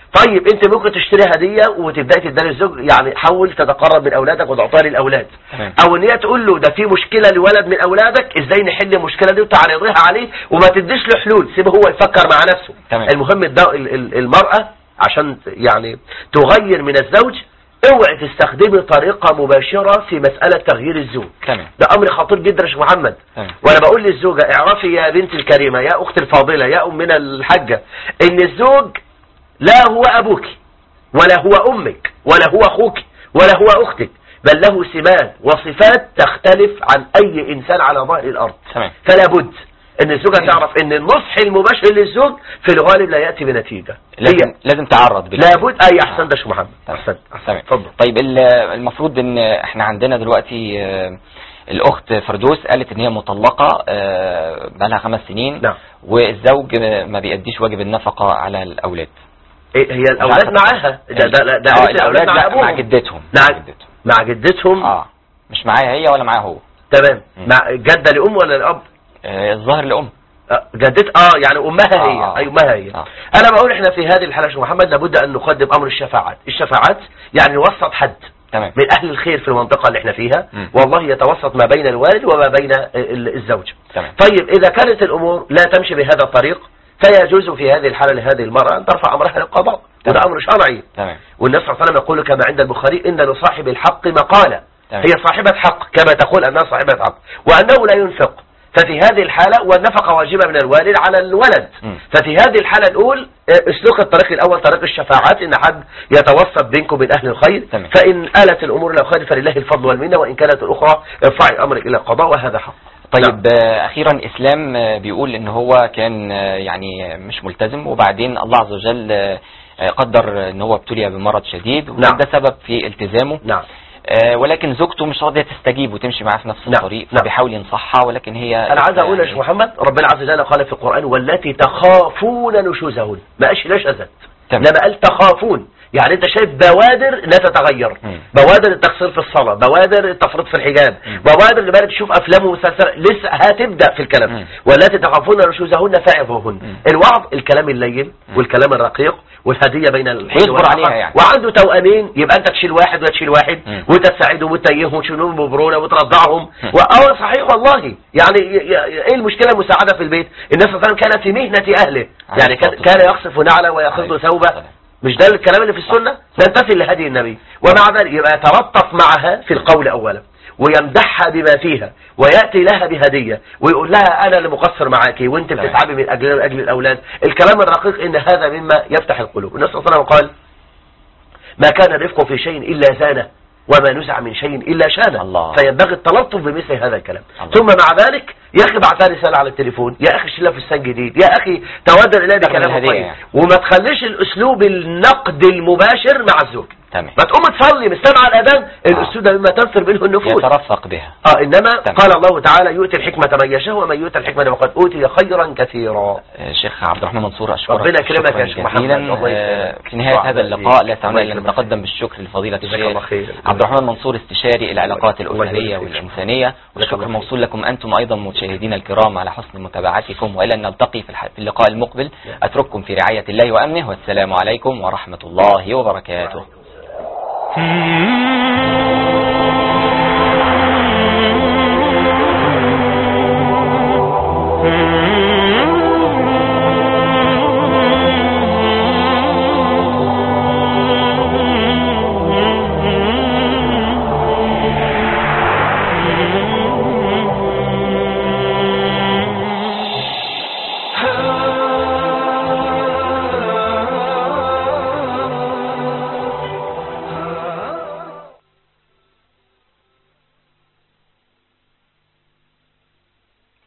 طيب انت ممكن تشتري هديه وتبداي تديها للزوج يعني حاول تتقرب من اولادك وتعطيها للاولاد تمام. او ان هي تقول له ده في مشكله لولد من اولادك ازاي نحل المشكله دي وتعرضيها عليه وما تديش له حلول سيبه هو يفكر مع نفسه تمام. المهم الد- ال- ال- المراه عشان يعني تغير من الزوج اوعي تستخدمي طريقه مباشره في مساله تغيير الزوج تمام ده امر خطير جدا يا شيخ محمد تمام. وانا بقول للزوجه اعرفي يا بنت الكريمه يا اختي الفاضله يا امنا الحاجه ان الزوج لا هو ابوك ولا هو امك ولا هو اخوك ولا هو اختك بل له سمات وصفات تختلف عن اي انسان على ظهر الارض تمام فلا بد ان الزوجه تعرف ان النصح المباشر للزوج في الغالب لا ياتي بنتيجه لازم لازم تعرض بال- لابد اي احسن ده يا شيخ محمد تمام. احسن تمام اتفضل طيب ال- المفروض ان احنا عندنا دلوقتي آه، الاخت فردوس قالت ان هي مطلقه آه، بقالها خمس سنين نعم. والزوج آه، ما بيأديش واجب النفقه على الاولاد إيه هي الاولاد معاها ده ده ده, ده آه، عريس الاولاد مع لا ابوهم مع جدتهم مع جدتهم مع جدتهم اه مش معايا هي ولا معاها هو تمام مم. مع جده لام ولا الاب آه، الظاهر لام آه، جدت اه يعني امها هي آه. اي امها هي آه. انا بقول احنا في هذه الحاله يا شيخ محمد لابد ان نقدم امر الشفاعات الشفاعات يعني نوسط حد تمام من اهل الخير في المنطقه اللي احنا فيها مم. والله يتوسط ما بين الوالد وما بين ال- الزوج تمام طيب اذا كانت الامور لا تمشي بهذا الطريق فيجوز في هذه الحاله لهذه المراه ان ترفع امرها للقضاء وده تمام. امر شرعي تمام والنبي صلى الله عليه وسلم يقول كما عند البخاري ان لصاحب الحق مقاله تمام. هي صاحبة حق كما تقول أنها صاحبة حق وأنه لا ينفق ففي هذه الحالة والنفقة واجبة من الوالد على الولد مم. ففي هذه الحالة نقول اه، اسلك الطريق الأول طريق الشفاعات إن حد يتوسط بينكم من أهل الخير تمام. فإن آلت الأمور إلى الخير فلله الفضل والمنة وإن كانت الأخرى ارفعي أمرك إلى القضاء وهذا حق طيب آه، اخيرا اسلام آه، بيقول ان هو كان آه، يعني مش ملتزم وبعدين الله عز وجل آه، آه، قدر ان هو ابتلي بمرض شديد نعم. وده سبب في التزامه نعم آه، ولكن زوجته مش راضيه تستجيب وتمشي معاه في نفس نعم. الطريق نعم. فبيحاول ينصحها ولكن هي أنا عايز أقول يا يعني- شيخ محمد ربنا عز وجل قال في القرآن والتي تخافون نشوزهن ما قالش لا شذت تمام. لما قال تخافون يعني انت شايف بوادر لا تتغير مم. بوادر التقصير في الصلاة بوادر التفريط في الحجاب مم. بوادر اللي بدأت تشوف افلام ومسلسلات لسه هتبدأ في الكلام مم. والتي تخافون نشوزهن فاعظوهن مم. الوعظ الكلام اللين مم. والكلام الرقيق والهدية بين الحين ويصبر والعقل. عليها يعني. وعنده توأمين يبقى انت تشيل واحد وتشيل واحد مم. وتساعدهم وتتيههم وتشيلهم ببرونة وترضعهم مم. واه صحيح والله يعني ي- ي- ايه المشكلة المساعدة في البيت النبي صلى الله عليه وسلم كان في مهنة اهله عليه يعني كان الصلاة كان والسلام. يقصف نعله ويخض عليه ثوبه الصلاة مش ده الكلام اللي في السنة نمتثل لهدي النبي ومع ذلك يبقى يتلطف معها في القول أولا ويمدحها بما فيها ويأتي لها بهدية ويقول لها أنا اللي مقصر معاكي وانت تمام. بتتعبي من أجل, من أجل الأولاد الكلام الرقيق إن هذا مما يفتح القلوب النبي صلى الله عليه وسلم قال ما كان الرفق في شيء إلا زانه وما نزع من شيء إلا شانه الله. فينبغي التلطف بمثل هذا الكلام الله. ثم مع ذلك يا أخي بعتها رسالة على التليفون يا أخي شيلها فستان جديد يا أخي تودر إليه تاخد بكلام الهدية طيب يعني. وما تخليش الأسلوب النقد المباشر مع الزوج تمام ما تقوم تصلي مستمع الأذان الأسلوب ده مما تنفر منه النفوس يترفق بها اه انما تمام. قال الله تعالى يؤتي الحكمة من يشاء ومن يؤتى الحكمة فقد اوتي خيرا كثيرا آه، شيخ عبد الرحمن منصور اشكرك ربنا يكرمك شكراً يا شيخ محمد. جزيلا الله آه، يكرمك. في نهاية هذا اللقاء لا تعمل الله الا ان يكرمك. نتقدم بالشكر لفضيلة جزاك الله الشيخ خير. عبد الرحمن منصور استشاري العلاقات الله يبارك الأسرية فيك. والإنسانية والشكر الله موصول لكم أنتم أيضا مشاهدينا الكرام على حسن متابعتكم وإلى أن نلتقي في الح- في اللقاء المقبل أترككم في رعاية الله وأمنه والسلام عليكم ورحمة الله وبركاته Mm-hmm.